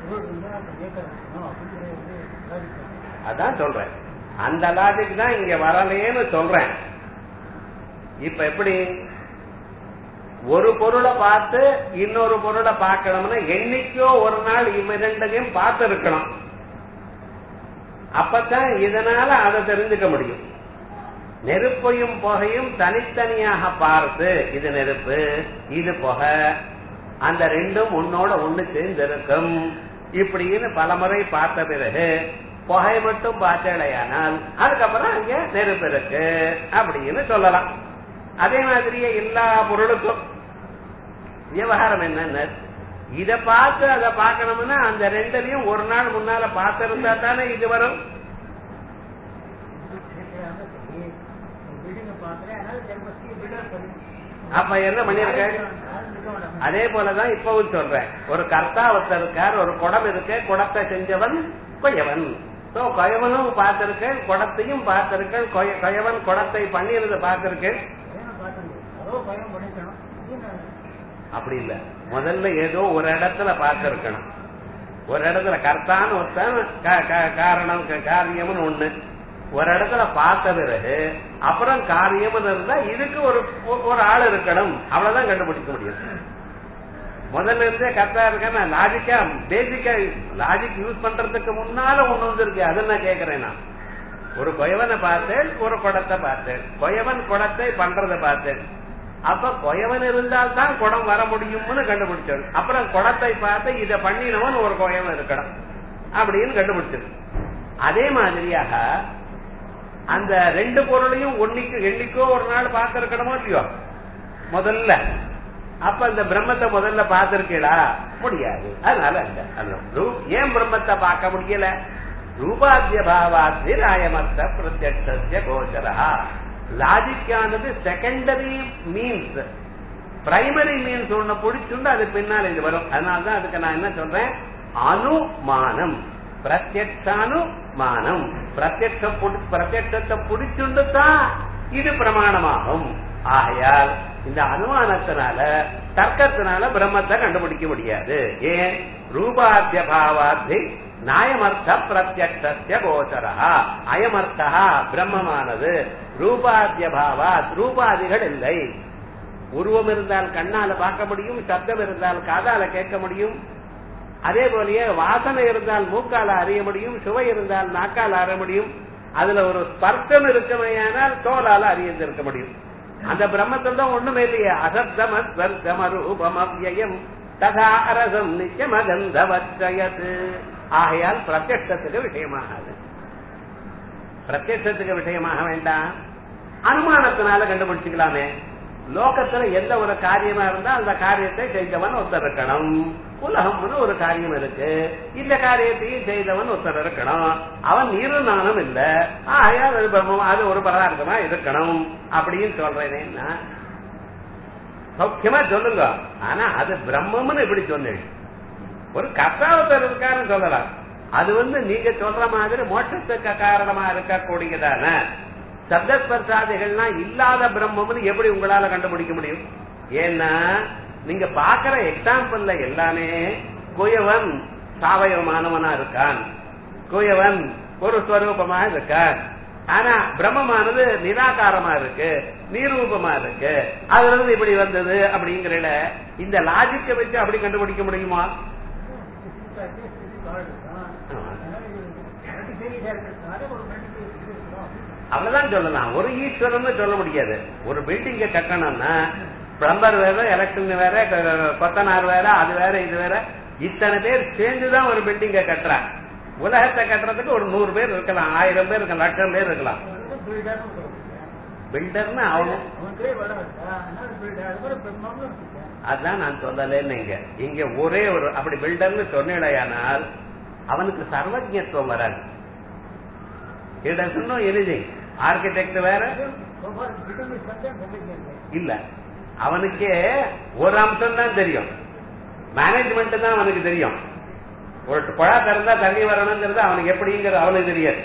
அதான் சொல்றேன் அந்த லாஜிக் தான் இங்க வரலேன்னு சொல்றேன் இப்ப எப்படி ஒரு பொருளை பார்த்து இன்னொரு பொருளை பார்க்கணும்னா என்னைக்கோ ஒரு நாள் இவ ரெண்டையும் பார்த்து இருக்கணும் அப்பதான் இதனால அதை தெரிஞ்சுக்க முடியும் நெருப்பையும் புகையும் தனித்தனியாக பார்த்து இது நெருப்பு இது புகை அந்த ரெண்டும் உன்னோட ஒண்ணு சேர்ந்து இருக்கும் இப்படின்னு பலமுறை பார்த்த பிறகு புகை மட்டும் பார்த்தேடையானால் அதுக்கப்புறம் அங்க நெருப்பு இருக்கு அப்படின்னு சொல்லலாம் அதே மாதிரியே எல்லா பொருளுக்கும் விவகாரம் என்னன்னு இத பார்த்து அதை பார்க்கணும்னா அந்த ரெண்டுலயும் ஒரு நாள் முன்னால பார்த்திருந்தா தானே இது வரும் அப்ப என்ன பண்ணிருக்க அதே போலதான் இப்பவும் சொல்றேன் ஒரு கர்த்தா ஒருத்தர் இருக்கார் ஒரு குடம் இருக்கு குடத்தை செஞ்சவன் கொயவன் சோ கொயவனும் பார்த்திருக்கேன் குடத்தையும் பார்த்திருக்கேன் கொய- கொயவன் குடத்தை பண்ணியிருந்த பார்த்திருக்கேன் அப்படி இல்ல முதல்ல ஏதோ ஒரு இடத்துல பார்த்திருக்கணும் ஒரு இடத்துல கர்த்தான்னு ஒருத்தன் க- க- காரணம் க- காரியம்னு ஒண்ணு ஒரு இடத்துல பார்த்த பிறகு அப்புறம் காரியம்னு இருந்தா இதுக்கு ஒரு ஒரு ஆள் இருக்கணும் அவ்வளவுதான் கண்டுபிடிக்க முடியும் முதல்ல இருந்தே கரெக்டா இருக்கேன் லாஜிக்கா பேசிக்கா லாஜிக் யூஸ் பண்றதுக்கு முன்னால ஒண்ணு வந்திருக்கு அது நான் கேக்குறேன் நான் ஒரு கொயவனை பார்த்தேன் ஒரு குடத்தை பார்த்தேன் கொயவன் குடத்தை பண்றதை பார்த்தேன் அப்ப கொயவன் இருந்தால் தான் குடம் வர முடியும்னு கண்டுபிடிச்சது அப்புறம் குடத்தை பார்த்து இத பண்ணினவன் ஒரு கொயவன் இருக்கணும் அப்படின்னு கண்டுபிடிச்சது அதே மாதிரியாக அந்த ரெண்டு பொருளையும் ஒன்னிக்கு என்னைக்கோ ஒரு நாள் பார்த்திருக்கணுமோ இல்லையோ முதல்ல அப்ப இந்த பிரம்மத்தை முதல்ல பார்த்திருக்கீங்களா முடியாது அதனால இல்ல அது ரூ- ஏன் பிரம்மத்தை பார்க்க முடியல ரூபாத்திய பாவாத்தி ராயமத்த பிரத்யட்ச கோச்சரா லாஜிக்கானது செகண்டரி மீன்ஸ் பிரைமரி மீன்ஸ் ஒண்ணு பிடிச்சுண்டு அது பின்னால் இது வரும் அதனாலதான் அதுக்கு நான் என்ன சொல்றேன் அனுமானம் பிரத்யக்ஷானுமானம் பிரத்யக்ஷ புடி- பிரத்யக்ஷத்தை பிடிச்சுண்டு தான் இது பிரமாணமாகும் ஆகையால் இந்த அனுமானத்தினால தர்க்கத்தினால பிரம்மத்தை கண்டுபிடிக்க முடியாது ஏன் ரூபாத்திய பாவாத்தி நாயமர்த்த பிரத்யக்ஷ கோச்சரா அயமர்த்தா பிரம்மமானது ரூபாத்திய பாவாத் ரூபாதிகள் இல்லை உருவம் இருந்தால் கண்ணால பார்க்க முடியும் சப்தம் இருந்தால் காதால கேட்க முடியும் அதே போலயே வாசனை இருந்தால் மூக்கால அறிய முடியும் சுவை இருந்தால் நாக்கால அறிய முடியும் அதுல ஒரு ஸ்பர்சம் இருக்குமையானால் தோலால அறிந்திருக்க முடியும் அந்த பிரம்மத்தில் தான் ஒண்ணுமே இல்லையே அசப்தம ஸ்வர்கம ரூபம் அவ்யயம் ததா அரசம் நிச்சயம் அகந்தவச்சயது ஆகையால் பிரத்யட்சத்துக்கு விஷயமாகாது பிரத்யட்சத்துக்கு விஷயமாக வேண்டாம் அனுமானத்தினால கண்டுபிடிச்சுக்கலாமே லோகத்துல எந்த ஒரு காரியமா இருந்தா அந்த காரியத்தை செய்தவன் ஒருத்தர் இருக்கணும் உலகம்னு ஒரு காரியம் இருக்கு இந்த காரியத்தையும் செய்தவன் ஒருத்தர் இருக்கணும் அவன் நீரு நானும் இல்ல ஆகையால் அது பிரம்மம் அது ஒரு பதார்த்தமா இருக்கணும் அப்படின்னு சொல்றேனேன்னா சௌக்கியமா சொல்லுங்க ஆனா அது பிரம்மம்னு இப்படி சொன்னேன் ஒரு கர்த்தாவத்தர் இருக்கான்னு சொல்லலாம் அது வந்து நீங்க சொல்ற மாதிரி மோட்சத்துக்கு காரணமா இருக்கக்கூடியதான சப்தஸ்பர்சாதிகள்லாம் இல்லாத பிரம்மம்னு எப்படி உங்களால கண்டுபிடிக்க முடியும் ஏன்னா நீங்க பாக்குற எக்ஸாம்பிள்ல எல்லாமே குயவன் சாவயவமானவனா இருக்கான் குயவன் ஒரு ஸ்வரூபமா இருக்கான் ஆனா பிரம்மமானது நிராகாரமா இருக்கு நீரூபமா இருக்கு அதுல இருந்து இப்படி வந்தது அப்படிங்கிற இந்த லாஜிக்கை வச்சு அப்படி கண்டுபிடிக்க முடியுமா அவ்வளவுதான் சொல்லலாம் ஒரு ஈஸ்வரன் சொல்ல முடியாது ஒரு பில்டிங்க கட்டணும்னா பிளம்பர் வேற எலக்ட்ரிக் வேற க- கொத்தனார் வேற அது வேற இது வேற இத்தனை பேர் சேர்ந்துதான் ஒரு பில்டிங்க கட்டுறாங்க உலகத்தை கட்டுறதுக்கு ஒரு நூறு பேர் இருக்கலாம் ஆயிரம் பேர் இருக்கலாம் லட்சம் பேர் இருக்கலாம் பில்டர்னு அவங்க அதான் நான் சொல்லலன்னு இங்க இங்க ஒரே ஒரு அப்படி பில்டர்னு சொன்னேடையானால் அவனுக்கு சர்வஜத்துவம் வராது it doesn't know anything architect வேற இல்ல அவனுக்கே ஒரு அம்சம் தான் தெரியும் மேனேஜ்மெண்ட் தான் அவனுக்கு தெரியும் ஒரு குழா திறந்தா தண்ணி வரணுங்கிறது அவனுக்கு எப்படிங்கிறது அவனுக்கு தெரியாது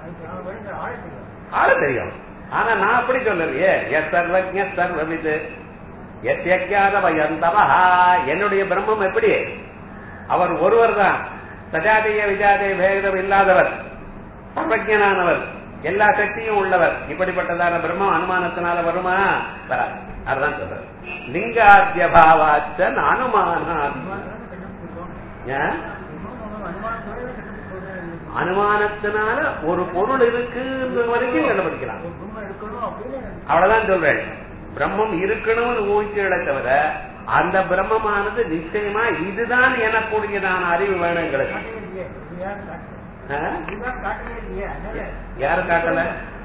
ஆள தெரியும் ஆனா நான் அப்படி சொல்லலையே எஸ் சர்வஜ சர்வவிது எத்தியாதவயந்தவா என்னுடைய பிரம்மம் எப்படி அவர் ஒருவர் தான் சஜாதீய விஜாதீய பேதம் இல்லாதவர் சர்வஜனானவர் எல்லா சக்தியும் உள்ளவர் இப்படிப்பட்டதான பிரம்மம் அனுமானத்தினால வருமா வராது அதுதான் சொல்றது லிங்காத்திய பாவாச்சன் அனுமான அனுமானத்தினால ஒரு பொருள் இருக்குன்ற வரைக்கும் கண்டுபிடிக்கலாம் அவ்வளவுதான் சொல்றேன் பிரம்மம் இருக்கணும்னு ஊகிக்கிறத தவிர அந்த பிரம்மமானது நிச்சயமா இதுதான் எனக்கூடியதான அறிவு வேணும் எங்களுக்கு ஆ? யாரு காட்டல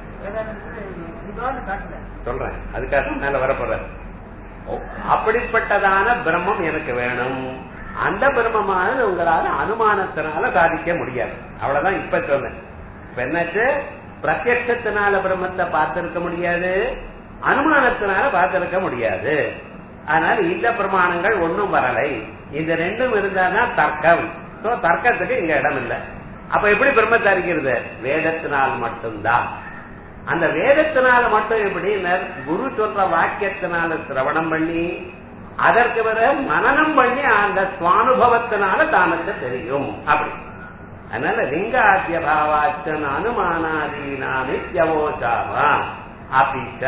சொல்றேன் அதுக்காக மேல வரப்போற அப்படிப்பட்டதான பிரம்மம் எனக்கு வேணும் அந்த பிரம்மமானது உங்களால அனுமானத்தினால சாதிக்க முடியாது அவ்வளவுதான் இப்ப சொன்னேன் இப்ப என்னாச்சு பிரத்யட்சத்தினால பிரம்மத்தை பார்த்திருக்க முடியாது அனுமானத்தினால பார்த்திருக்க முடியாது ஆனால் இந்த பிரமாணங்கள் ஒன்றும் வரலை இந்த ரெண்டும் இருந்தாதான் தர்க்கம் சோ தர்க்கத்துக்கு இங்க இடம் இல்லை அப்ப எப்படி பிரம்மத்தை அறிக்கிறது வேதத்தினால் மட்டும்தான் அந்த வேதத்தினால மட்டும் எப்படி குரு சொல்ற வாக்கியத்தினால சிரவணம் பண்ணி அதற்கு பிறகு மனனம் பண்ணி அந்த சுவானுபவத்தினால தானத்தை தெரியும் அப்படி அதனால லிங்காத்திய பாவாச்சன் அனுமானாதீனா நித்யவோசாமா அபிச்ச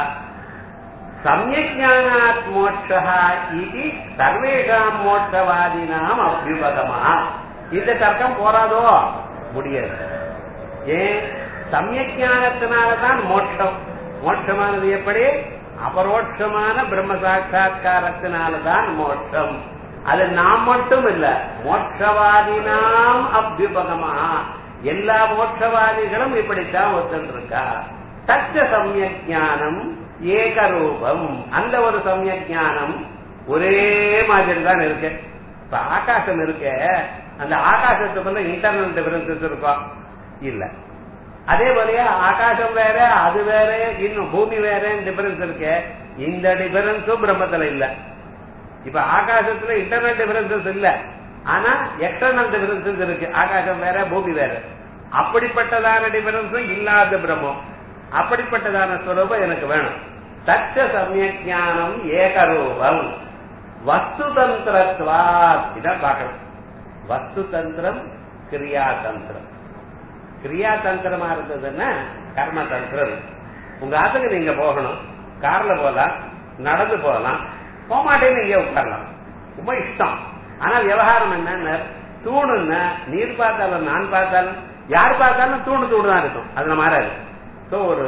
சமயஜானாத் மோட்சா இது சர்வேஷாம் மோட்சவாதினாம் அபியுபகமா இந்த தர்க்கம் போராதோ முடியாது ஏன் சமயஜானத்தினாலதான் மோட்சம் மோட்சமானது எப்படி அபரோட்சமான பிரம்ம சாட்சா்காரத்தினாலதான் மோட்சம் அது நாம் மட்டும் இல்ல மோட்சவாதினாம் அபியுபகமா எல்லா மோட்சவாதிகளும் இப்படித்தான் ஒத்துருக்கா தச்ச சமயஜானம் ஏகரூபம் அந்த ஒரு சமயஜானம் ஒரே மாதிரி தான் இருக்கு இப்ப ஆகாசம் இருக்க அந்த ஆகாசத்துக்குள்ள இன்டர்னல் டிஃபரன்சஸ் இருக்கும் இல்ல அதே போலயே ஆகாசம் வேற அது வேற இன்னும் பூமி வேற டிஃபரன்ஸ் இருக்கு இந்த டிஃபரன்ஸும் பிரம்மத்துல இல்ல இப்ப ஆகாசத்துல இன்டர்னல் டிஃபரன்சஸ் இல்ல ஆனா எக்ஸ்டர்னல் டிஃபரன்சஸ் இருக்கு ஆகாசம் வேற பூமி வேற அப்படிப்பட்டதான டிஃபரன்ஸும் இல்லாத பிரம்மம் அப்படிப்பட்டதான ஸ்வரூபம் எனக்கு வேணும் தச்ச சமயஜானம் ஏகரூபம் வஸ்து தந்திரத்வாத் இதான் பார்க்கணும் வஸ்து தந்திரம் கிரியா தந்திரம் கிரியா தந்திரமா இருந்ததுன்னா கர்ம தந்திரம் உங்க ஆத்துக்கு நீங்க போகணும் கார்ல போகலாம் நடந்து போகலாம் போகமாட்டேன்னு நீங்க உட்காரலாம் ரொம்ப இஷ்டம் ஆனா விவகாரம் என்னன்னு தூணுன்னா நீர் பார்த்தாலும் நான் பார்த்தாலும் யார் பார்த்தாலும் தூணு தூணு தான் இருக்கும் அதுல மாறாது ஸோ ஒரு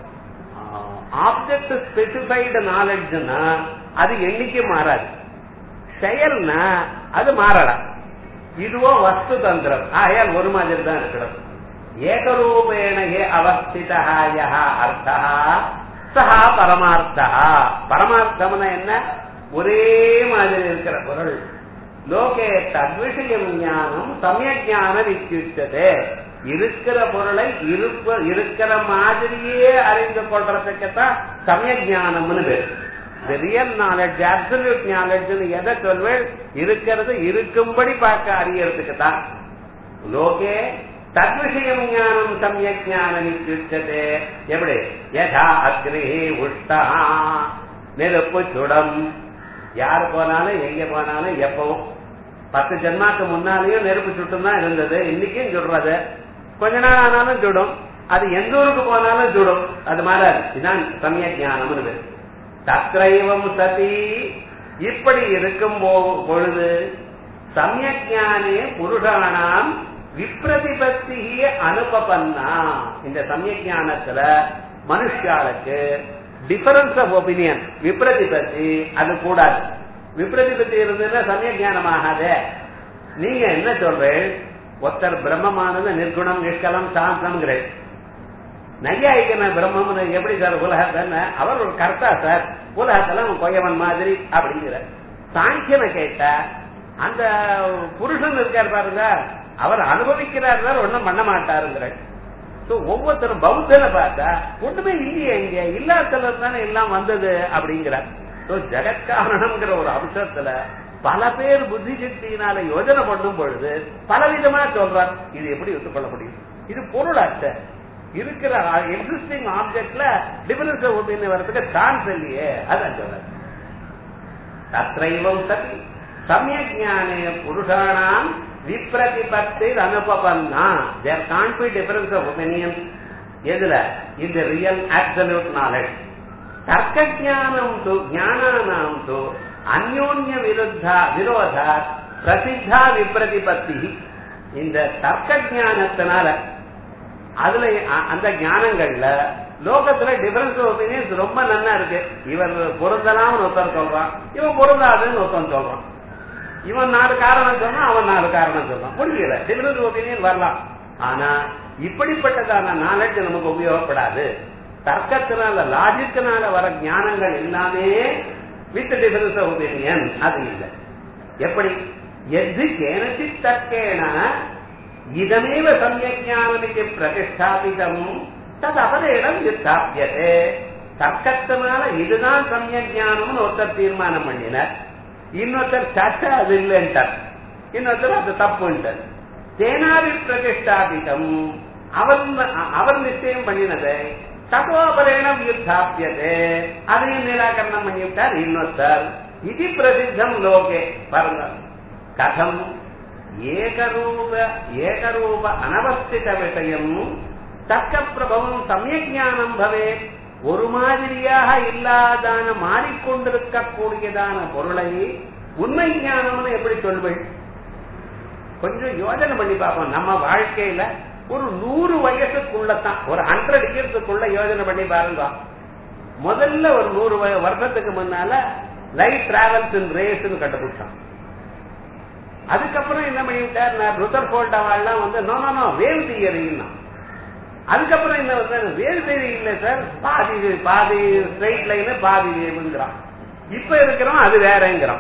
ஆப்ஜெக்ட் ஸ்பெசிஃபைடு நாலேஜ்னா அது எண்ணிக்கை மாறாது செயல்னா அது மாறலாம் இதுவோ வஸ்து தந்திரம் ஆகையால் ஒரு மாதிரி தான் இருக்கணும் ஏகரூபேண ஹே அவஸ்திதா யஹ அர்த்தா சஹா பரமார்த்தா பரமார்த்தம்னா என்ன ஒரே மாதிரி இருக்கிற பொருள் லோகே தத்விஷயம் ஞானம் சமய ஞானம் இத்தியுச்சதே இருக்கிற பொருளை இருப்ப இருக்கிற மாதிரியே அறிந்து கொள்றதுக்குத்தான் சமய ஞானம்னு பேர் இந்த ரியல் நாலேஜ் அப்சல்யூட் நாலேஜ் எதை சொல்வேன் இருக்கிறது இருக்கும்படி பார்க்க அறியறதுக்கு தான் லோகே தத்விஷயம் ஞானம் சமய ஞானம் இத்தியுச்சதே எப்படி யதா அக்னி உஷ்டா நெருப்பு சுடம் யார் போனாலும் எங்க போனாலும் எப்பவும் பத்து ஜென்மாக்கு முன்னாலேயும் நெருப்பு சுட்டும் தான் இருந்தது இன்னைக்கும் சுடுறது கொஞ்ச நாள் ஆனாலும் சுடும் அது எந்த ஊருக்கு போனாலும் சுடும் அது மாறாது இதுதான் சமய ஞானம்னு தத்ரைவம் சதி இப்படி இருக்கும் பொழுது சமயஜானே புருஷானாம் விப்ரதிபத்தி அனுபவன்னா இந்த சமயஜானத்துல மனுஷாளுக்கு டிஃபரன்ஸ் ஆஃப் ஒப்பீனியன் விப்ரதிபத்தி அது கூடாது விப்ரதிபத்தி இருந்ததுன்னா சமய ஞானம் ஆகாதே நீங்க என்ன சொல்றேன் ஒருத்தர் பிரம்மமானது நிர்குணம் நிஷ்கலம் சாந்தம்ங்கிறேன் நையாயிக்கன பிரம்மம் எப்படி சார் உலகத்தை அவர் ஒரு கர்த்தா சார் உலகத்துல அவன் கொயவன் மாதிரி அப்படிங்கிற சாங்கியனை கேட்டா அந்த புருஷன் இருக்கார் பாருங்க அவர் அனுபவிக்கிறார் சார் ஒன்னும் பண்ண மாட்டாருங்கிற ஒவ்வொருத்தரும் பௌத்தனை பார்த்தா ஒண்ணுமே இல்லையே இங்க இல்லாதல தானே எல்லாம் வந்தது அப்படிங்கிறார் ஜெகத்காரணம்ங்கிற ஒரு அம்சத்துல பல பேர் புத்தி சக்தியினால யோஜனை பண்ணும் பொழுது பலவிதமா சொல்றார் இது எப்படி ஒத்துக்கொள்ள முடியும் இது பொருளாச்ச இருக்கிற எக்ஸிஸ்டிங் ஆப்ஜெக்ட்ல டிஃபரன்ஸ் ஒப்பீனியன் வரதுக்கு சான்ஸ் இல்லையே அதான் சொல்ற தத்ரைவம் சதி சமயஜானே புருஷானாம் விப்ரதிபத்தி அனுபவம்னா there can be difference of opinion எதுல இந்த ரியல் அப்சல்யூட் நாலேஜ் தர்க்க ஜானம் து ஞானானாம் து அந்யோன்ய விருத்தா விரோத பிரசித்தா விப்ரதிபத்தி இந்த தர்க்க ஞானத்தினால அதுல அந்த ஞானங்கள்ல லோகத்துல டிஃபரன்ஸ் ஒப்பீனியன்ஸ் ரொம்ப நன்னா இருக்கு இவர் பொருந்தலாம்னு ஒருத்தர் சொல்றான் இவன் பொருந்தாதுன்னு ஒருத்தன் சொல்றான் இவன் நாலு காரணம் சொன்னா அவன் நாலு காரணம் சொல்றான் முடியல டிஃபரன்ஸ் ஒப்பீனியன் வரலாம் ஆனா இப்படிப்பட்டதான நாலேஜ் நமக்கு உபயோகப்படாது தர்க்கத்தினால லாஜிக்கினால வர ஞானங்கள் எல்லாமே வித் டிஃபரன்ஸ் ஒப்பீனியன் அது இல்லை எப்படி எது கேனச்சி தர்க்கேன இதமேவ சமயஜானமிக்கு பிரதிஷ்டாபிதம் தது அபரேடம் யுத்தாபியதே தர்க்கத்தினால இதுதான் சமயஜானம்னு ஒருத்தர் தீர்மானம் பண்ணினார் இன்னொருத்தர் சச்ச அது இல்லைன்ட்டார் இன்னொருத்தர் அது தப்புன்ட்டார் தேனாவி பிரதிஷ்டாபிதம் அவர் அவர் நிச்சயம் பண்ணினதை தகோபரேணம் யுத்தாபியதே அதையும் நிராகரணம் பண்ணிவிட்டார் இன்னொருத்தர் இது பிரசித்தம் லோகே பாருங்க கதம் ஏகரூப ஏகரூப அனவஸ்தித விஷயம் தக்க பிரபவம் சமயஜானம் பவே ஒரு மாதிரியாக இல்லாதான மாறிக்கொண்டிருக்கக்கூடியதான பொருளை உண்மை ஞானம்னு எப்படி சொல்வேன் கொஞ்சம் யோஜனை பண்ணி பார்ப்போம் நம்ம வாழ்க்கையில ஒரு நூறு வயசுக்குள்ளதான் ஒரு ஹண்ட்ரட் இயர்ஸுக்குள்ள யோஜனை பண்ணி பாருங்க முதல்ல ஒரு நூறு வருஷத்துக்கு முன்னால லைட் டிராவல்ஸ் இன் ரேஸ்னு கண்டுபிடிச்சான் அதுக்கப்புறம் என்ன பண்ணிவிட்டார் நான் ருத்தர் போல்ட் அவள்லாம் வந்து நோ நோ நோ வேவ் தியரின்னா அதுக்கப்புறம் என்ன வந்து வேவ் தியரி இல்ல சார் பாதி பாதி ஸ்ட்ரைட் லைன் பாதி வேவுங்கிறான் இப்ப இருக்கிறோம் அது வேறங்கிறோம்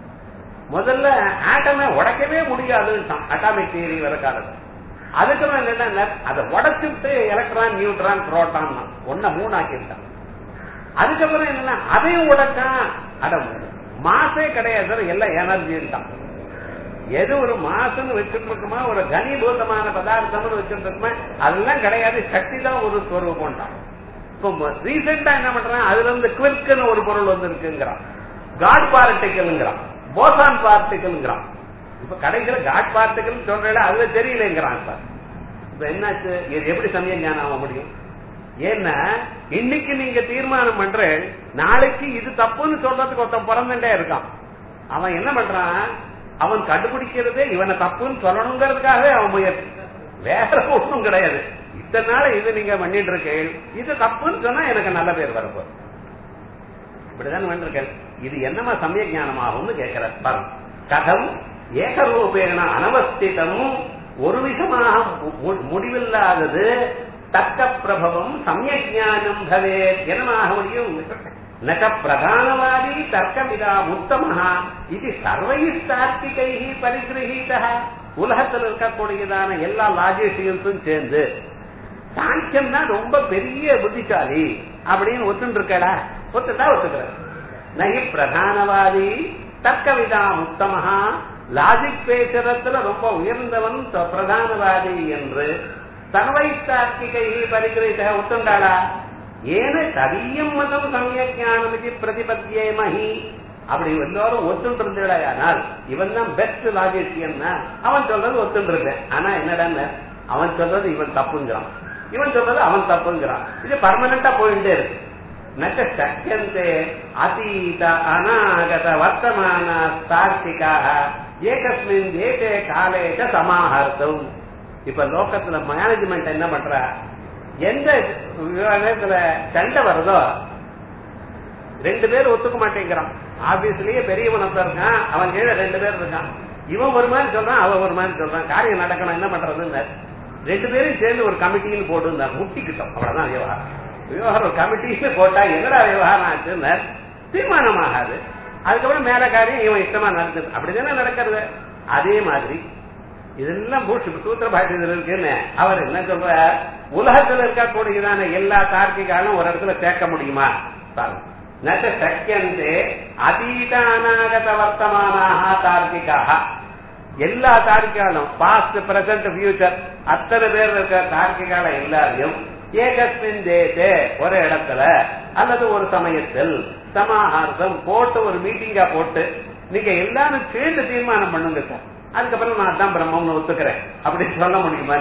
முதல்ல ஆட்டமை உடைக்கவே முடியாதுன்னு அட்டாமிக் தியரி வர காலத்துல அதுக்கப்புறம் என்னன்னா அதை உடைச்சுட்டு எலக்ட்ரான் நியூட்ரான் புரோட்டான் ஒன்ன மூணு ஆக்கிட்டான் அதுக்கப்புறம் என்னன்னா அதையும் உடைச்சான் அட மாசே கிடையாது சார் எல்லாம் எனர்ஜின்ட்டான் எது ஒரு மாசுன்னு வச்சுட்டு இருக்குமா ஒரு கனிபூதமான பதார்த்தம்னு வச்சுட்டு இருக்குமா அதெல்லாம் கிடையாது சக்தி தான் ஒரு ஸ்வரூபம்ட்டான் இப்போ ரீசெண்டா என்ன பண்றான் அதுல இருந்து குவிர்க்குன்னு ஒரு பொருள் வந்து இருக்குங்கிறான் காட் பார்ட்டிக்கல்ங்கிறான் போசான் பார்ட்டிக்கல்ங்கிறான் இப்ப கடைசியில காட் பார்ட்டிக்கல் சொல்றேன் அதுல தெரியலங்கிறான் சார் இப்ப என்னாச்சு இது எப்படி சமய ஞானம் ஆக முடியும் ஏன்னா இன்னைக்கு நீங்க தீர்மானம் பண்ற நாளைக்கு இது தப்புன்னு சொல்றதுக்கு ஒருத்தன் பிறந்துட்டே இருக்கான் அவன் என்ன பண்றான் அவன் கண்டுபிடிக்கிறதே இவனை தப்புன்னு சொல்லணுங்கிறதுக்காகவே அவன் முயற்சி வேற ஒன்றும் கிடையாது இத்தனை நாள் இது நீங்க பண்ணிட்டு இருக்கேன் இது தப்புன்னு சொன்னா எனக்கு நல்ல பேர் வரப்போ இப்படிதான் பண்ணிருக்கேன் இது என்னமா சமய ஞானமாகும்னு கேட்கிற பாருங்க கதம் ஏகரூபேன அனவஸ்திதம் ஒரு விதமாக முடிவில்லாதது தக்க பிரபவம் சமயஜானம் பவே என்னமாக முடியும் நக பிரதானவாதி தர்க்கமிதா உத்தமஹா இது சர்வைஸ்தார்த்திகை பரிகிரகீத உலகத்தில் இருக்கக்கூடியதான எல்லா லாஜிஷியன்ஸும் சேர்ந்து சாங்கியம் தான் ரொம்ப பெரிய புத்திசாலி அப்படின்னு ஒத்துட்டு இருக்கடா ஒத்துட்டா ஒத்துக்கிற நகி பிரதானவாதி தர்க்கவிதா உத்தமஹா லாஜிக் பேசுறதுல ரொம்ப உயர்ந்தவன் பிரதானவாதி என்று சர்வைஸ்தார்த்திகை பரிகிரகித ஒத்துண்டாளா ஏன ததியம் மதம் சமயஜானமிதி பிரதிபத்தியே மகி அப்படி எல்லாரும் ஒத்துட்டு இருந்தால் இவன் தான் பெஸ்ட் லாஜிஷியன் அவன் சொல்றது ஒத்துட்டு இருந்தேன் ஆனா என்னடா அவன் சொல்றது இவன் தப்புங்கிறான் இவன் சொல்றது அவன் தப்புங்கிறான் இது பர்மனண்டா போயிட்டே இருக்கு நச்ச சக்கியந்தே அதீத அநாகத வர்த்தமான தார்த்திகாக ஏகஸ்மின் ஏகே காலேஜ சமாஹர்த்தம் இப்ப லோக்கத்துல மேனேஜ்மெண்ட் என்ன பண்ற எந்த விவகாரத்துல சண்டை வருதோ ரெண்டு பேர் ஒத்துக்க மாட்டேங்கிறான் ஆபீஸ்லயே பெரியவன் இருக்கான் அவன் கீழே ரெண்டு பேர் இருக்கான் இவன் ஒரு மாதிரி சொல்றான் அவன் ஒரு மாதிரி சொல்றான் காரியம் நடக்கணும் என்ன பண்றதுன்னு ரெண்டு பேரும் சேர்ந்து ஒரு கமிட்டின்னு போட்டு முட்டிக்கிட்டோம் அவ்வளவுதான் விவகாரம் விவகாரம் கமிட்டின்னு போட்டா என்னடா விவகாரம் ஆச்சுன்னு தீர்மானம் ஆகாது அதுக்கப்புறம் மேல காரியம் இவன் இஷ்டமா நடக்குது அப்படிதானே நடக்கிறது அதே மாதிரி இதெல்லாம் பூஷ் சூத்திர பாஷ்யத்தில் இருக்குன்னு அவர் என்ன சொல்ற உலகத்துல இருக்கக்கூடியதான எல்லா தார்க்கிகாலும் ஒரு இடத்துல சேர்க்க முடியுமா பாருங்க நச்ச சக்கியந்தே அதீத அநாகத வர்த்தமானாக தார்க்கிகாக எல்லா தார்க்கிகாலும் பாஸ்ட் பிரசன்ட் ஃபியூச்சர் அத்தனை பேர் இருக்க தார்க்கிகால எல்லாரையும் ஏகஸ்மின் தேசே ஒரு இடத்துல அல்லது ஒரு சமயத்தில் சமாஹார்த்தம் போட்டு ஒரு மீட்டிங்கா போட்டு நீங்க எல்லாரும் சேர்ந்து தீர்மானம் பண்ணுங்க சார் அதுக்கப்புறம் நான் அதான் பிரம்மம்னு ஒத்துக்கிறேன் அப்படின்னு சொல்ல முடியுமா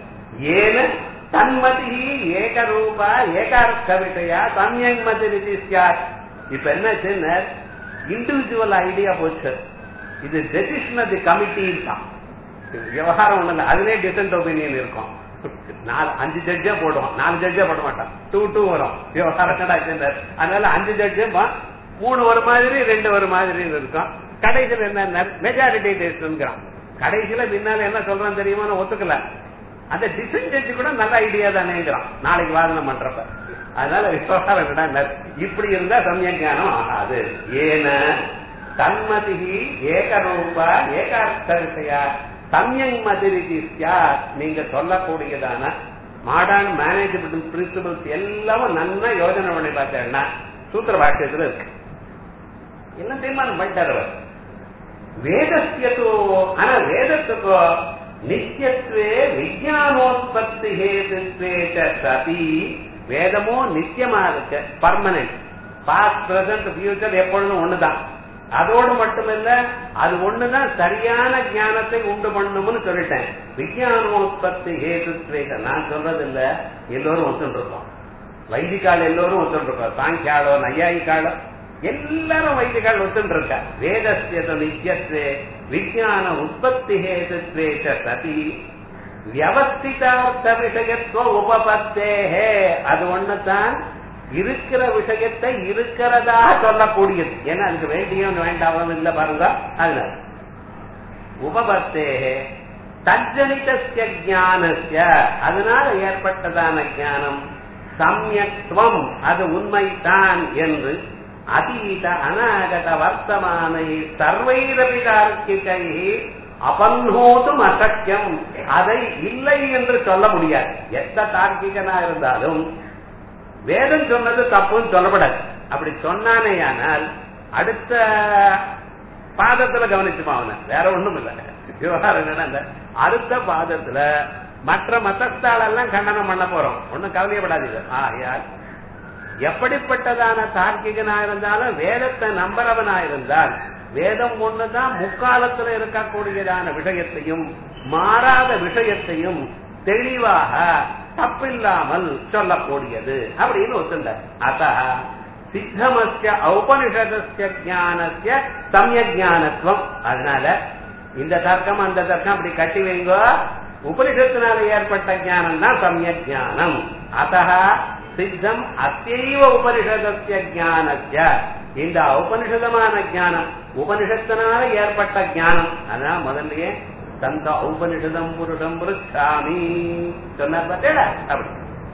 ஏன தன்மதி ஏகரூபா ஏகார்த்த விஷயா சமயமதி ரிஜிஸ்டார் இப்ப என்ன இண்டிவிஜுவல் ஐடியா போச்சு இது டெசிஷன் அது கமிட்டி தான் விவகாரம் ஒண்ணு இல்லை அதுலயே டிசன்ட் ஒப்பீனியன் இருக்கும் நாலு அஞ்சு ஜட்ஜா போடுவோம் நாலு ஜட்ஜா போட மாட்டான் டூ டூ வரும் விவகாரம் அதனால அஞ்சு ஜட்ஜு மூணு ஒரு மாதிரி ரெண்டு ஒரு மாதிரி இருக்கும் கடைசியில் என்ன மெஜாரிட்டி டேஸ்ட்ங்கிறான் கடைசியில பின்னால என்ன சொல்றான் தெரியுமா ஒத்துக்கல அந்த டிசைன் ஜட்ஜ் கூட நல்ல ஐடியா தானேங்கிறான் நாளைக்கு வாதனம் பண்றப்ப அதனால விவகாரம் இப்படி இருந்தா சமயஞானம் ஆகாது ஏன தன்மதி ஏகரூபா ஏகார்த்த விஷயா சமயங் மதிரிதி நீங்க சொல்லக்கூடியதான மாடர்ன் மேனேஜ்மெண்ட் பிரின்சிபல்ஸ் எல்லாமும் நல்லா யோஜனை பண்ணி பார்த்தேன்னா சூத்திர பாஷ்யத்துல இருக்கு என்ன தீர்மானம் பண்ணிட்டார் அவர் வேதஸ்யத்தோ ஆனா வேதத்துக்கோ நித்தியத்துவே விஜயானோத்பத்தி ஹேதுத்வே சதி வேதமோ நித்தியமா இருக்கு பர்மனன்ட் பாஸ்ட் பிரசன்ட் ஃபியூச்சர் எப்பொழுதும் ஒண்ணுதான் அதோடு மட்டுமில்ல அது ஒண்ணுதான் சரியான ஞானத்தை உண்டு பண்ணும்னு சொல்லிட்டேன் விஜயானோத்பத்தி ஹேதுத்வேக நான் சொல்றது இல்ல எல்லோரும் ஒத்துட்டு இருக்கோம் வைதிகால் எல்லோரும் ஒத்துட்டு இருக்கோம் சாங்கியாலோ நையாயிக்காலோ எல்லாரும் வைதிகால் ஒத்துட்டு இருக்க வேதஸ்யத நித்தியத்வே விஜயான உற்பத்தி ஹேதுத்வே சதி வியவஸ்திதார்த்த விஷயத்துவ உபபத்தேஹே அது ஒண்ணுதான் இருக்கிற விஷயத்தை இருக்கிறதா சொல்லக்கூடியது ஏன்னா அதுக்கு வேண்டியும் வேண்டாவும் இல்ல பாருங்க அதனால உபபத்தேகே தஜ்ஜனிதஸ்ய ஞானஸ்ய அதனால ஏற்பட்டதான ஞானம் சமயத்துவம் அது உண்மைதான் என்று அதீத அநாகத வர்த்தமானை சர்வைரபி தார்க்கிகை அபன்னோதும் அசக்கியம் அதை இல்லை என்று சொல்ல முடியாது எந்த தார்க்கிகனா இருந்தாலும் வேதம் சொன்னது தப்புன்னு சொல்லப்படாது அப்படி சொன்னானேயானால் அடுத்த பாதத்துல கவனிச்சுமா அவன வேற ஒண்ணும் இல்ல விவகாரம் என்னன்னா அந்த அடுத்த பாதத்துல மற்ற மதத்தாலெல்லாம் கண்டனம் பண்ண போறோம் ஒண்ணும் கவலையப்படாதீங்க ஆகையால் எப்படிப்பட்டதான தார்க்கிகனா இருந்தாலும் வேதத்தை நம்புறவனா இருந்தால் வேதம் ஒண்ணுதான் முக்காலத்துல இருக்கக்கூடியதான விஷயத்தையும் மாறாத விஷயத்தையும் தெளிவாக தப்பில்லாமல் சொல்லக்கூடியது அப்படின்னு ஒத்துண்டார் அத்த சித்தமஸ்ய ஔபனிஷதஸ்ய ஞானஸ்ய சமய ஞானத்துவம் அதனால இந்த தர்க்கம் அந்த தர்க்கம் அப்படி கட்டி வைங்கோ உபனிஷத்தினால ஏற்பட்ட ஞானம் தான் சமய ஞானம் அத்த சித்தம் அத்தைவ உபனிஷதஸ்ய ஞானஸ்ய இந்த உபனிஷதமான ஞானம் உபனிஷத்தினால ஏற்பட்ட ஞானம் அதான் முதல்லயே தந்த உபனிஷதம் புருஷம் புருஷாமி சொன்னார் பார்த்தேடா அப்படி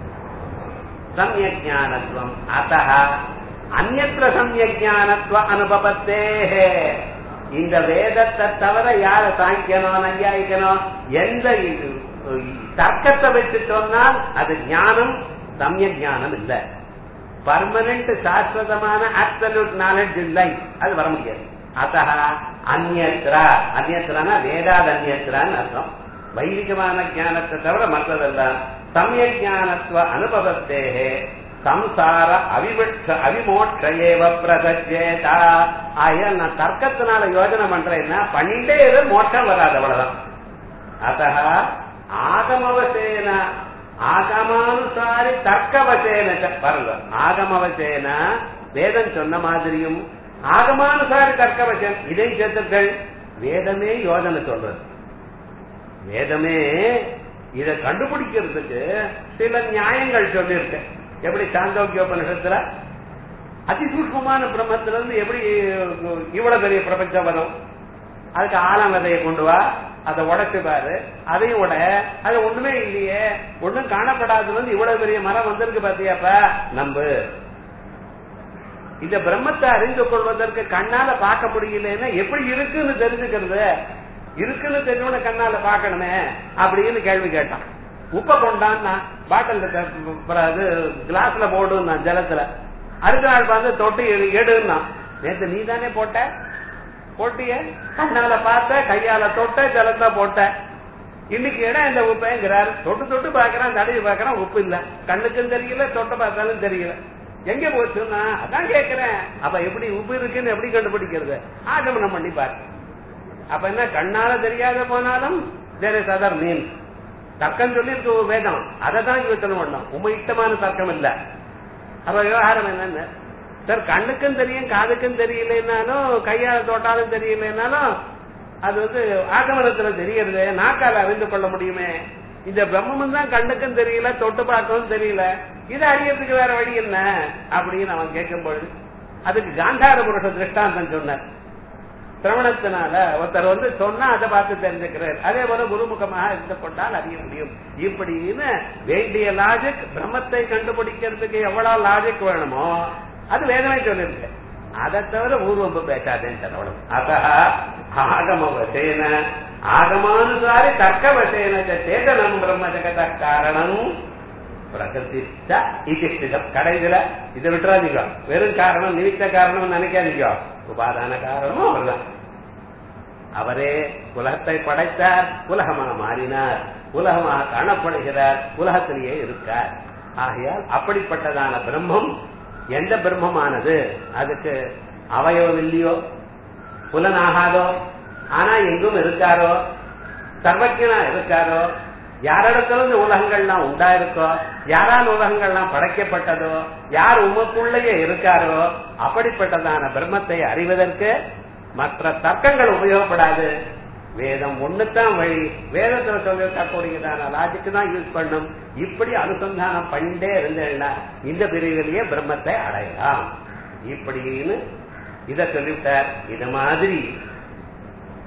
சமயஜானத்துவம் அத்த அந்நத்திர சமயஜானத்துவ அனுபவத்தே இந்த வேதத்தை தவிர யார சாங்கிக்கணும் நையாயிக்கணும் எந்த தர்க்கத்தை வச்சு சொன்னால் அது ஞானம் சமய ஞானம் இல்ல பர்மனன்ட் சாஸ்வதமான அப்சல்யூட் நாலேஜ் இல்லை அது வர முடியாது அத்த அந்நத்திரா அந்நத்திரனா வேதாத் அந்நத்திரான்னு அர்த்தம் வைதிகமான ஞானத்தை தவிர மற்றதெல்லாம் சமய ஞானத்துவ அனுபவத்தேகே சம்சார அவிவட்ச அவிமோட்சேவ பிரசஜேதா ஆயா நான் தர்க்கத்தினால யோஜனை பண்றேன்னா பண்ணிட்டே இரு மோட்சம் வராது அவ்வளவுதான் அத்த ஆகமவசேன ஆகமானுசாரி தர்க்கவசேன பாருங்க ஆகமவசேன வேதம் சொன்ன மாதிரியும் ஆகமானுசாரி தர்க்கவசன் இதை சேர்த்துக்கள் வேதமே யோஜனை சொல்றது வேதமே இத கண்டுபிடிக்கிறதுக்கு சில நியாயங்கள் சொல்லியிருக்க எப்படி சாந்தோக்கியோபனிஷத்துல அதிசூஷ்மமான பிரம்மத்துல இருந்து எப்படி இவ்வளவு பெரிய பிரபஞ்சம் வரும் அதுக்கு ஆழம் விதையை கொண்டு வா அதை உடைச்சு பாரு அதையும் உட அது ஒண்ணுமே இல்லையே ஒண்ணும் காணப்படாதுல இருந்து இவ்வளவு பெரிய மரம் வந்திருக்கு பாத்தியாப்பா நம்பு இந்த பிரம்மத்தை அறிந்து கொள்வதற்கு கண்ணால பார்க்க முடியலன்னா எப்படி இருக்குன்னு தெரிஞ்சுக்கிறது இருக்குன்னு தெரிஞ்சவன கண்ணால பாக்கணுமே அப்படின்னு கேள்வி கேட்டான் உப்ப கொண்டான்னா பாட்டில் அது கிளாஸ்ல போடுன்னா ஜலத்துல அடுத்த நாள் பார்த்து தொட்டு எடுன்னா நேத்து நீ தானே போட்ட போட்டிய கண்ணால பார்த்த கையால தொட்ட ஜலத்தை போட்ட இன்னைக்கு இடம் இந்த உப்பேங்கிறார் தொட்டு தொட்டு பாக்குறான் தடவி பாக்குறான் உப்பு இல்ல கண்ணுக்கும் தெரியல தொட்டு பார்த்தாலும் தெரியல எங்க போச்சுன்னா அதான் கேக்குறேன் அப்ப எப்படி உப்பு இருக்குன்னு எப்படி கண்டுபிடிக்கிறது ஆகமனம் பண்ணி பாரு அப்ப என்ன கண்ணால தெரியாத போனாலும் தேர் இஸ் அதர் மீன் தர்க்கம் சொல்லி இருக்கு வேதம் அதை தான் யோசனை பண்ணோம் உண்மை இஷ்டமான தர்க்கம் இல்ல அப்ப விவகாரம் என்னன்னு சார் கண்ணுக்கும் தெரியும் காதுக்கும் தெரியலனாலும் கையால தோட்டாலும் தெரியலனாலும் அது வந்து ஆகமனத்துல தெரியறது நாக்கால அறிந்து கொள்ள முடியுமே இந்த பிரம்மம் தான் கண்ணுக்கும் தெரியல தொட்டு பார்க்கவும் தெரியல இதை அறியறதுக்கு வேற வழி என்ன அப்படின்னு அவன் கேட்கும் பொழுது அதுக்கு காந்தார புருஷ திருஷ்டாந்தம் சொன்னார் சிரவணத்தினால ஒருத்தர் வந்து சொன்னா அதை பார்த்து தெரிஞ்சுக்கிறார் அதே போல குருமுகமாக இருந்து கொண்டால் அறிய முடியும் இப்படின்னு வேண்டிய லாஜிக் பிரம்மத்தை கண்டுபிடிக்கிறதுக்கு எவ்வளவு லாஜிக் வேணுமோ அது வேதனை சொல்லிருக்கு அதை தவிர ஊர்வம்பு பேசாதேன்னு சொல்லணும் அத ஆகமவசேன ஆகமானுசாரி தர்க்கவசேன சேதனம் பிரம்ம ஜெகத காரணம் பிரகதிஷ்ட இதிஷ்டிதம் கடைசியில இதை விட்டுறாதீங்க வெறும் காரணம் நிமித்த காரணம் நினைக்காதீங்க உபாதான காரணமும் அவர்தான் அவரே உலகத்தை படைத்தார் உலகமாக மாறினார் உலகமாக காணப்படுகிறார் உலகத்திலேயே இருக்கார் ஆகையால் அப்படிப்பட்டதான பிரம்மம் எந்த பிரம்மமானது அதுக்கு அவயவம் இல்லையோ புலனாகாதோ ஆனா எங்கும் இருக்காரோ சர்வஜனா இருக்காரோ யாரிடத்துல இந்த உலகங்கள்லாம் உண்டாயிருக்கோ யாரால் உலகங்கள்லாம் படைக்கப்பட்டதோ யார் உமக்குள்ளேயே இருக்காரோ அப்படிப்பட்டதான பிரம்மத்தை அறிவதற்கு மற்ற தர்க்கங்கள் உபயோகப்படாது வேதம் ஒண்ணுதான் வழி வேதத்துல சொல்லிருக்கக்கூடியதான லாஜிக்கு தான் யூஸ் பண்ணும் இப்படி அனுசந்தானம் பண்ணிட்டே இருந்தேன்னா இந்த பிரிவிலேயே பிரம்மத்தை அடையலாம் இப்படின்னு இத சொல்லிவிட்டார் இது மாதிரி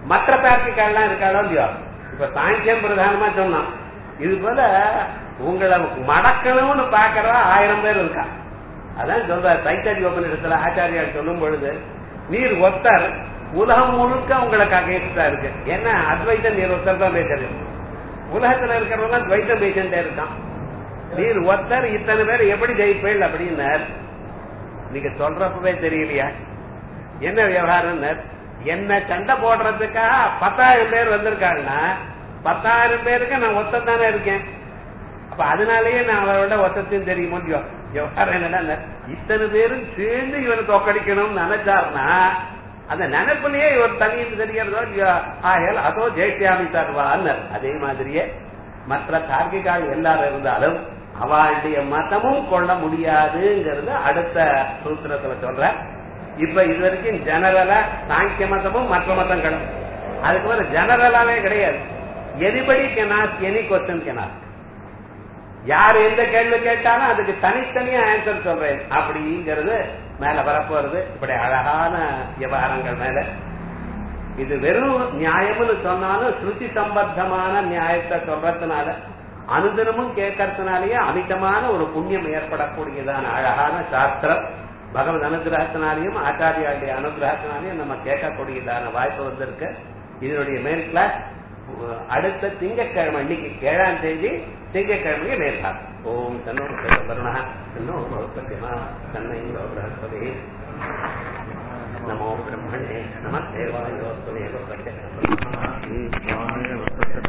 மற்ற தார்க்கிகாலாம் இருக்காளோ இல்லையோ இப்ப சாங்கியம் பிரதானமா சொன்னான் இது போல உங்களை மடக்கணும்னு பாக்குறவா ஆயிரம் பேர் இருக்கா அதான் சொல்ற தைத்தடி உபநிடத்துல ஆச்சாரியார் சொல்லும் பொழுது நீர் ஒத்தர் உலகம் முழுக்க உங்களுக்கு அகேன்ஸ்டா இருக்கு ஏன்னா அத்வைதம் நீர் ஒத்தர் தான் பேசுறது உலகத்துல இருக்கிறவங்க துவைத்தம் பேசிட்டே இருக்கான் நீர் ஒத்தர் இத்தனை பேர் எப்படி ஜெயிப்பேள் அப்படின்னார் நீங்க சொல்றப்பவே தெரியலையா என்ன விவகாரம் என்ன சண்டை போடுறதுக்காக பத்தாயிரம் பேர் வந்திருக்காங்கன்னா பத்தாயிரம் பேருக்கு நான் ஒத்தம் தானே இருக்கேன் அப்ப அதனாலயே நான் அவரோட ஒத்தத்தையும் தெரிய முடியும் விவகாரம் என்னன்னா இத்தனை பேரும் சேர்ந்து இவனை தோக்கடிக்கணும்னு நினைச்சாருன்னா அந்த நினைப்புலயே இவர் தனியில் தெரியறதோ ஆயல் அதோ ஜெயிச்சியாமி தருவான்னு அதே மாதிரியே மற்ற தார்க்கிகால் எல்லாரும் இருந்தாலும் அவளுடைய மதமும் கொள்ள முடியாதுங்கிறது அடுத்த சூத்திரத்துல சொல்ற இப்ப இது வரைக்கும் ஜெனரலா சாங்கிய மதமும் மற்ற மதங்களும் அதுக்கு மேல ஜெனரலாவே கிடையாது anybody knows any question knows யார் எந்த கேள்வி கேட்டாலும் அதுக்கு தனித்தனியா ஆன்சர் சொல்றேன் அப்படிங்கிறது மேல வரப்போறது இப்படி அழகான விவகாரங்கள் மேல இது வெறும் நியாயம்னு சொன்னாலும் ஸ்ருதி சம்பந்தமான நியாயத்தை சொல்றதுனால அனுதினமும் கேட்கறதுனாலேயே அமிதமான ஒரு புண்ணியம் ஏற்படக்கூடியதான அழகான சாஸ்திரம் பகவத் அனுகிரகத்தினாலையும் ஆச்சாரியாளுடைய அனுகிரகத்தினாலையும் நம்ம கேட்கக்கூடியதான வாய்ப்பு வந்திருக்கு இதனுடைய மேல் கிளாஸ் அடுத்த திங்கட்கிழமை இன்னைக்கு ஏழாம் தேதி திங்கட்கிழமைக்கு நேர்கால் ஓம் தன்னோ வருணா தன்னோ பௌத்தமா தன்னை பிரகஸ்பதி நமோ பிரம்மணே நம தேவாயோஸ்வதேவ பிரத்யக்ஷ